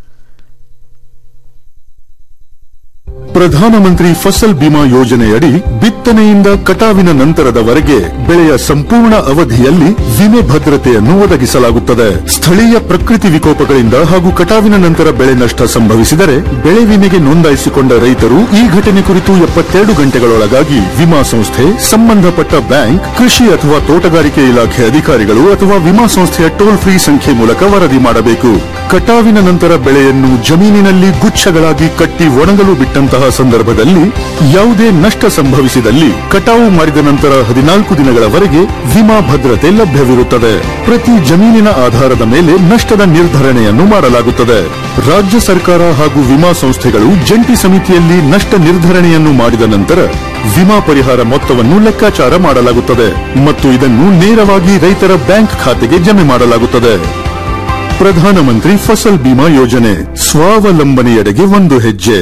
ಪ್ರಧಾನಮಂತ್ರಿ ಫಸಲ್ ಬಿಮಾ ಯೋಜನೆಯಡಿ ಬಿತ್ತನೆಯಿಂದ ಕಟಾವಿನ ನಂತರದವರೆಗೆ ಬೆಳೆಯ ಸಂಪೂರ್ಣ ಅವಧಿಯಲ್ಲಿ ವಿಮೆ ಭದ್ರತೆಯನ್ನು ಒದಗಿಸಲಾಗುತ್ತದೆ ಸ್ಥಳೀಯ ಪ್ರಕೃತಿ ವಿಕೋಪಗಳಿಂದ ಹಾಗೂ ಕಟಾವಿನ ನಂತರ ಬೆಳೆ ನಷ್ಟ ಸಂಭವಿಸಿದರೆ ಬೆಳೆ ವಿಮೆಗೆ ನೋಂದಾಯಿಸಿಕೊಂಡ ರೈತರು ಈ ಘಟನೆ ಕುರಿತು ಎಪ್ಪತ್ತೆರಡು ಗಂಟೆಗಳೊಳಗಾಗಿ ವಿಮಾ ಸಂಸ್ಥೆ ಸಂಬಂಧಪಟ್ಟ ಬ್ಯಾಂಕ್ ಕೃಷಿ ಅಥವಾ ತೋಟಗಾರಿಕೆ ಇಲಾಖೆ ಅಧಿಕಾರಿಗಳು ಅಥವಾ ವಿಮಾ ಸಂಸ್ಥೆಯ ಟೋಲ್ ಫ್ರೀ ಸಂಖ್ಯೆ ಮೂಲಕ ವರದಿ ಮಾಡಬೇಕು ಕಟಾವಿನ ನಂತರ ಬೆಳೆಯನ್ನು ಜಮೀನಿನಲ್ಲಿ ಗುಚ್ಛಗಳಾಗಿ ಕಟ್ಟಿ ಒಣಗಲು ಬಿಟ್ಟಂತಹ ಸಂದರ್ಭದಲ್ಲಿ ಯಾವುದೇ ನಷ್ಟ ಸಂಭವಿಸಿದಲ್ಲಿ ಕಟಾವು ಮಾಡಿದ ನಂತರ ಹದಿನಾಲ್ಕು ದಿನಗಳವರೆಗೆ ವಿಮಾ ಭದ್ರತೆ ಲಭ್ಯವಿರುತ್ತದೆ ಪ್ರತಿ ಜಮೀನಿನ ಆಧಾರದ ಮೇಲೆ ನಷ್ಟದ ನಿರ್ಧರಣೆಯನ್ನು ಮಾಡಲಾಗುತ್ತದೆ ರಾಜ್ಯ ಸರ್ಕಾರ ಹಾಗೂ ವಿಮಾ ಸಂಸ್ಥೆಗಳು ಜಂಟಿ ಸಮಿತಿಯಲ್ಲಿ ನಷ್ಟ ನಿರ್ಧರಣೆಯನ್ನು ಮಾಡಿದ ನಂತರ ವಿಮಾ ಪರಿಹಾರ ಮೊತ್ತವನ್ನು ಲೆಕ್ಕಾಚಾರ ಮಾಡಲಾಗುತ್ತದೆ ಮತ್ತು ಇದನ್ನು ನೇರವಾಗಿ ರೈತರ ಬ್ಯಾಂಕ್ ಖಾತೆಗೆ ಜಮೆ ಮಾಡಲಾಗುತ್ತದೆ ಪ್ರಧಾನಮಂತ್ರಿ ಫಸಲ್ ಬಿಮಾ ಯೋಜನೆ ಸ್ವಾವಲಂಬನೆಯೆಡೆಗೆ ಒಂದು ಹೆಜ್ಜೆ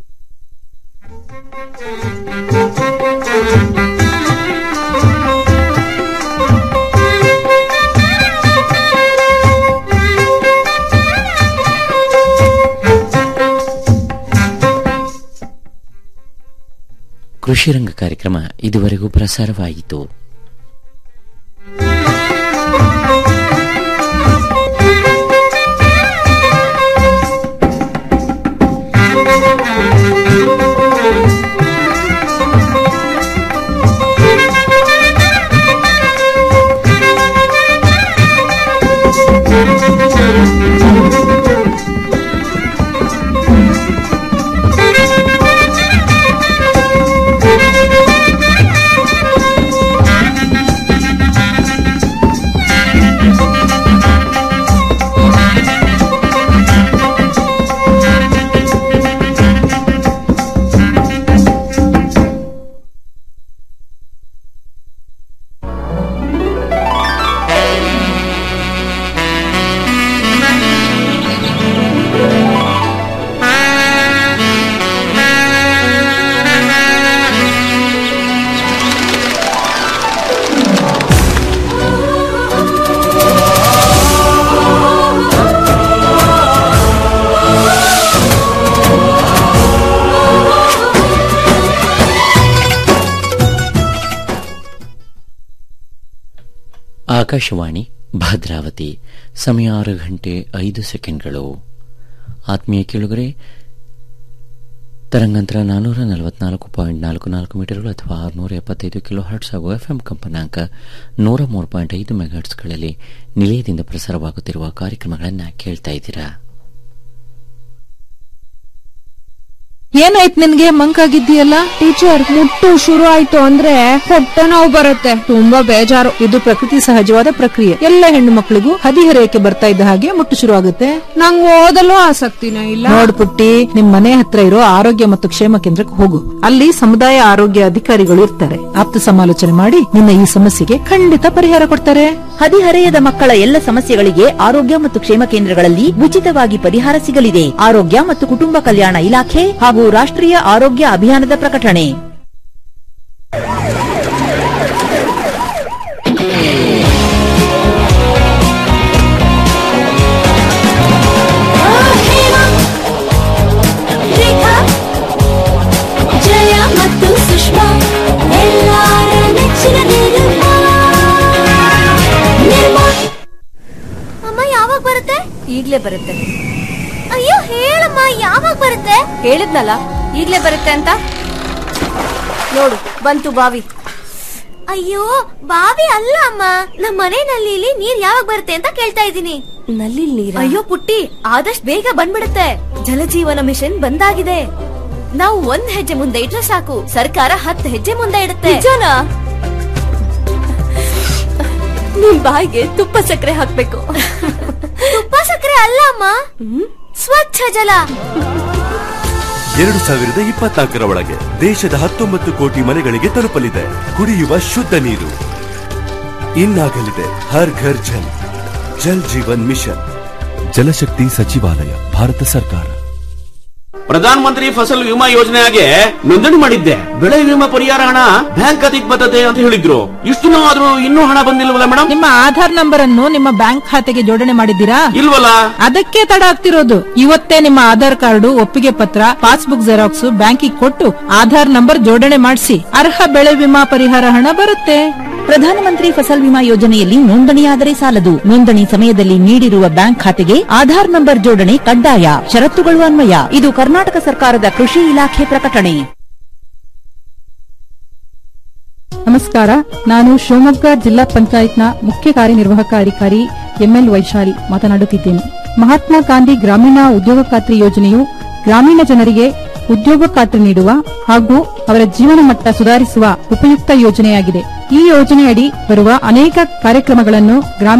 ಕೃಷಿರಂಗ ಕಾರ್ಯಕ್ರಮ ಇದುವರೆಗೂ ಪ್ರಸಾರವಾಯಿತು ಆಕಾಶವಾಣಿ ಭದ್ರಾವತಿ ಸಮಯ ಆರು ಗಂಟೆ ಐದು ಸೆಕೆಂಡ್ಗಳು ಆತ್ಮೀಯ ಕೇಳುಗರೆ ತರಂಗಾಂತರ ನಾನ್ನೂರ ನಲವತ್ನಾಲ್ಕು ಪಾಯಿಂಟ್ ನಾಲ್ಕು ನಾಲ್ಕು ಮೀಟರ್ಗಳು ಅಥವಾ ಆರುನೂರ ಎಪ್ಪತ್ತೈದು ಕಿಲೋ ಹರ್ಟ್ಸ್ ಹಾಗೂ ಎಫ್ಎಂ ಕಂಪನಾಂಕ ನೂರ ಮೂರು ಪಾಯಿಂಟ್ ಐದು ಮೆಗಾಹರ್ಟ್ಸ್ಗಳಲ್ಲಿ ನಿಲಯದಿಂದ ಪ್ರಸಾರವಾಗುತ್ತಿರುವ ಕಾರ್ಯಕ್ರಮಗಳನ್ನು ಕೇಳ್ತಾ ಇದ್ದೀರಾ ಏನಾಯ್ತು ನಿನ್ಗೆ ಮಂಕಾಗಿದ್ದೀಯಲ್ಲ ಟೀಚರ್ ಮುಟ್ಟು ಶುರು ಆಯ್ತು ಅಂದ್ರೆ ಹೊಟ್ಟೆ ನೋವು ಬರುತ್ತೆ ತುಂಬಾ ಬೇಜಾರು ಇದು ಪ್ರಕೃತಿ ಸಹಜವಾದ ಪ್ರಕ್ರಿಯೆ ಎಲ್ಲ ಹೆಣ್ಣು ಮಕ್ಕಳಿಗೂ ಹದಿಹರೆಯಕ್ಕೆ ಬರ್ತಾ ಇದ್ದ ಹಾಗೆ ಮುಟ್ಟು ಶುರು ಆಗುತ್ತೆ ನಂಗ್ ಓದಲು ಆಸಕ್ತಿನೇ ಇಲ್ಲ ನೋಡ್ ಪುಟ್ಟಿ ನಿಮ್ ಮನೆ ಹತ್ರ ಇರೋ ಆರೋಗ್ಯ ಮತ್ತು ಕ್ಷೇಮ ಕೇಂದ್ರಕ್ಕೆ ಹೋಗು ಅಲ್ಲಿ ಸಮುದಾಯ ಆರೋಗ್ಯ ಅಧಿಕಾರಿಗಳು ಇರ್ತಾರೆ ಆಪ್ತ ಸಮಾಲೋಚನೆ ಮಾಡಿ ನಿನ್ನ ಈ ಸಮಸ್ಯೆಗೆ ಖಂಡಿತ ಪರಿಹಾರ ಕೊಡ್ತಾರೆ ಹದಿಹರೆಯದ ಮಕ್ಕಳ ಎಲ್ಲ ಸಮಸ್ಯೆಗಳಿಗೆ ಆರೋಗ್ಯ ಮತ್ತು ಕ್ಷೇಮ ಕೇಂದ್ರಗಳಲ್ಲಿ ಉಚಿತವಾಗಿ ಪರಿಹಾರ ಸಿಗಲಿದೆ ಆರೋಗ್ಯ ಮತ್ತು ಕುಟುಂಬ ಕಲ್ಯಾಣ ಇಲಾಖೆ ಹಾಗೂ ರಾಷ್ಟ್ರೀಯ ಆರೋಗ್ಯ ಅಭಿಯಾನದ ಪ್ರಕಟಣೆ ಜಯ ಮತ್ತು ಸುಷ್ಮಾ ಎಲ್ಲಾರ ನೆಚ್ಚಿನ ನಿರ್ಮಾ ನಿರ್ಮಾ ಅಮ್ಮ ಯಾವಾಗ ಬರುತ್ತೆ ಈಗ್ಲೇ ಬರುತ್ತೆ ಅಯ್ಯೋ ಹೇಳಮ್ಮ ಯಾವಾಗ ಬರುತ್ತೆ ಹೇಳಿದ್ನಲ್ಲ ಈಗ್ಲೇ ಬರುತ್ತೆ ಅಂತ ನೋಡು ಬಂತು ಬಾವಿ ಅಯ್ಯೋ ಬಾವಿ ಅಲ್ಲ ಅಮ್ಮ ನಮ್ಮ ಮನೆ ನಲ್ಲಿಲಿ ನೀರ್ ಯಾವಾಗ ಬರುತ್ತೆ ಅಂತ ಕೇಳ್ತಾ ಇದ್ದೀನಿ ನಲ್ಲಿ ನೀರ್ ಅಯ್ಯೋ ಪುಟ್ಟಿ ಆದಷ್ಟು ಬೇಗ ಬಂದ್ಬಿಡುತ್ತೆ ಜಲಜೀವನ ಮಿಷನ್ ಬಂದಾಗಿದೆ ನಾವು ಒಂದ್ ಹೆಜ್ಜೆ ಮುಂದೆ ಇಟ್ರೆ ಸಾಕು ಸರ್ಕಾರ ಹತ್ತು ಹೆಜ್ಜೆ ಮುಂದೆ ಇಡುತ್ತೆ ನಿಮ್ ಬಾಯಿಗೆ ತುಪ್ಪ ಸಕ್ಕರೆ ಹಾಕ್ಬೇಕು ತುಪ್ಪ ಸಕ್ಕರೆ ಅಲ್ಲ ಅಮ್ಮ ಸ್ವಚ್ಛ ಜಲ ಎರಡು ಸಾವಿರದ ಇಪ್ಪತ್ನಾಲ್ಕರ ಒಳಗೆ ದೇಶದ ಹತ್ತೊಂಬತ್ತು ಕೋಟಿ ಮನೆಗಳಿಗೆ ತಲುಪಲಿದೆ ಕುಡಿಯುವ ಶುದ್ಧ ನೀರು ಇನ್ನಾಗಲಿದೆ ಹರ್ ಘರ್ ಜಲ್ ಜಲ್ ಜೀವನ್ ಮಿಷನ್ ಜಲಶಕ್ತಿ ಸಚಿವಾಲಯ ಭಾರತ ಸರ್ಕಾರ ಪ್ರಧಾನ ಮಂತ್ರಿ ಫಸಲ್ ವಿಮಾ ಯೋಜನೆಗೆ ನೋಂದಣಿ ಮಾಡಿದ್ದೆ ಬೆಳೆ ವಿಮಾ ಪರಿಹಾರ ಹಣ ಬ್ಯಾಂಕ್ ಖಾತೆಗೆ ಬರ್ತದೆ ಅಂತ ಹೇಳಿದ್ರು ಇಷ್ಟು ದಿನ ಆದ್ರೂ ಇನ್ನೂ ಹಣ ಬಂದಿಲ್ವಲ್ಲ ಮೇಡಮ್ ನಿಮ್ಮ ಆಧಾರ್ ನಂಬರ್ ಅನ್ನು ನಿಮ್ಮ ಬ್ಯಾಂಕ್ ಖಾತೆಗೆ ಜೋಡಣೆ ಮಾಡಿದ್ದೀರಾ ಇಲ್ವಲ್ಲ ಅದಕ್ಕೆ ತಡ ಆಗ್ತಿರೋದು ಇವತ್ತೇ ನಿಮ್ಮ ಆಧಾರ್ ಕಾರ್ಡು ಒಪ್ಪಿಗೆ ಪತ್ರ ಪಾಸ್ಬುಕ್ ಜೆರಾಕ್ಸ್ ಬ್ಯಾಂಕಿಗೆ ಕೊಟ್ಟು ಆಧಾರ್ ನಂಬರ್ ಜೋಡಣೆ ಮಾಡಿಸಿ ಅರ್ಹ ಬೆಳೆ ವಿಮಾ ಪರಿಹಾರ ಹಣ ಬರುತ್ತೆ ಪ್ರಧಾನಮಂತ್ರಿ ಫಸಲ್ ವಿಮಾ ಯೋಜನೆಯಲ್ಲಿ ನೋಂದಣಿಯಾದರೆ ಸಾಲದು ನೋಂದಣಿ ಸಮಯದಲ್ಲಿ ನೀಡಿರುವ ಬ್ಯಾಂಕ್ ಖಾತೆಗೆ ಆಧಾರ್ ನಂಬರ್ ಜೋಡಣೆ ಕಡ್ಡಾಯ ಷರತ್ತುಗಳು ಅನ್ವಯ ಇದು ಕರ್ನಾಟಕ ಸರ್ಕಾರದ ಕೃಷಿ ಇಲಾಖೆ ಪ್ರಕಟಣೆ ನಮಸ್ಕಾರ ನಾನು ಶಿವಮೊಗ್ಗ ಜಿಲ್ಲಾ ಪಂಚಾಯತ್ನ ಮುಖ್ಯ ಕಾರ್ಯನಿರ್ವಾಹಕ ಅಧಿಕಾರಿ ಎಂಎಲ್ ವೈಶಾಲಿ ಮಾತನಾಡುತ್ತಿದ್ದೇನೆ ಮಹಾತ್ಮ ಗಾಂಧಿ ಗ್ರಾಮೀಣ ಉದ್ಯೋಗ ಖಾತ್ರಿ ಯೋಜನೆಯು ಗ್ರಾಮೀಣ ಜನರಿಗೆ ಉದ್ಯೋಗ ಖಾತ್ರಿ ನೀಡುವ ಹಾಗೂ ಅವರ ಜೀವನ ಮಟ್ಟ ಸುಧಾರಿಸುವ ಉಪಯುಕ್ತ ಯೋಜನೆಯಾಗಿದೆ ಈ ಯೋಜನೆಯಡಿ ಬರುವ ಅನೇಕ ಕಾರ್ಯಕ್ರಮಗಳನ್ನು ಗ್ರಾಮೀಣ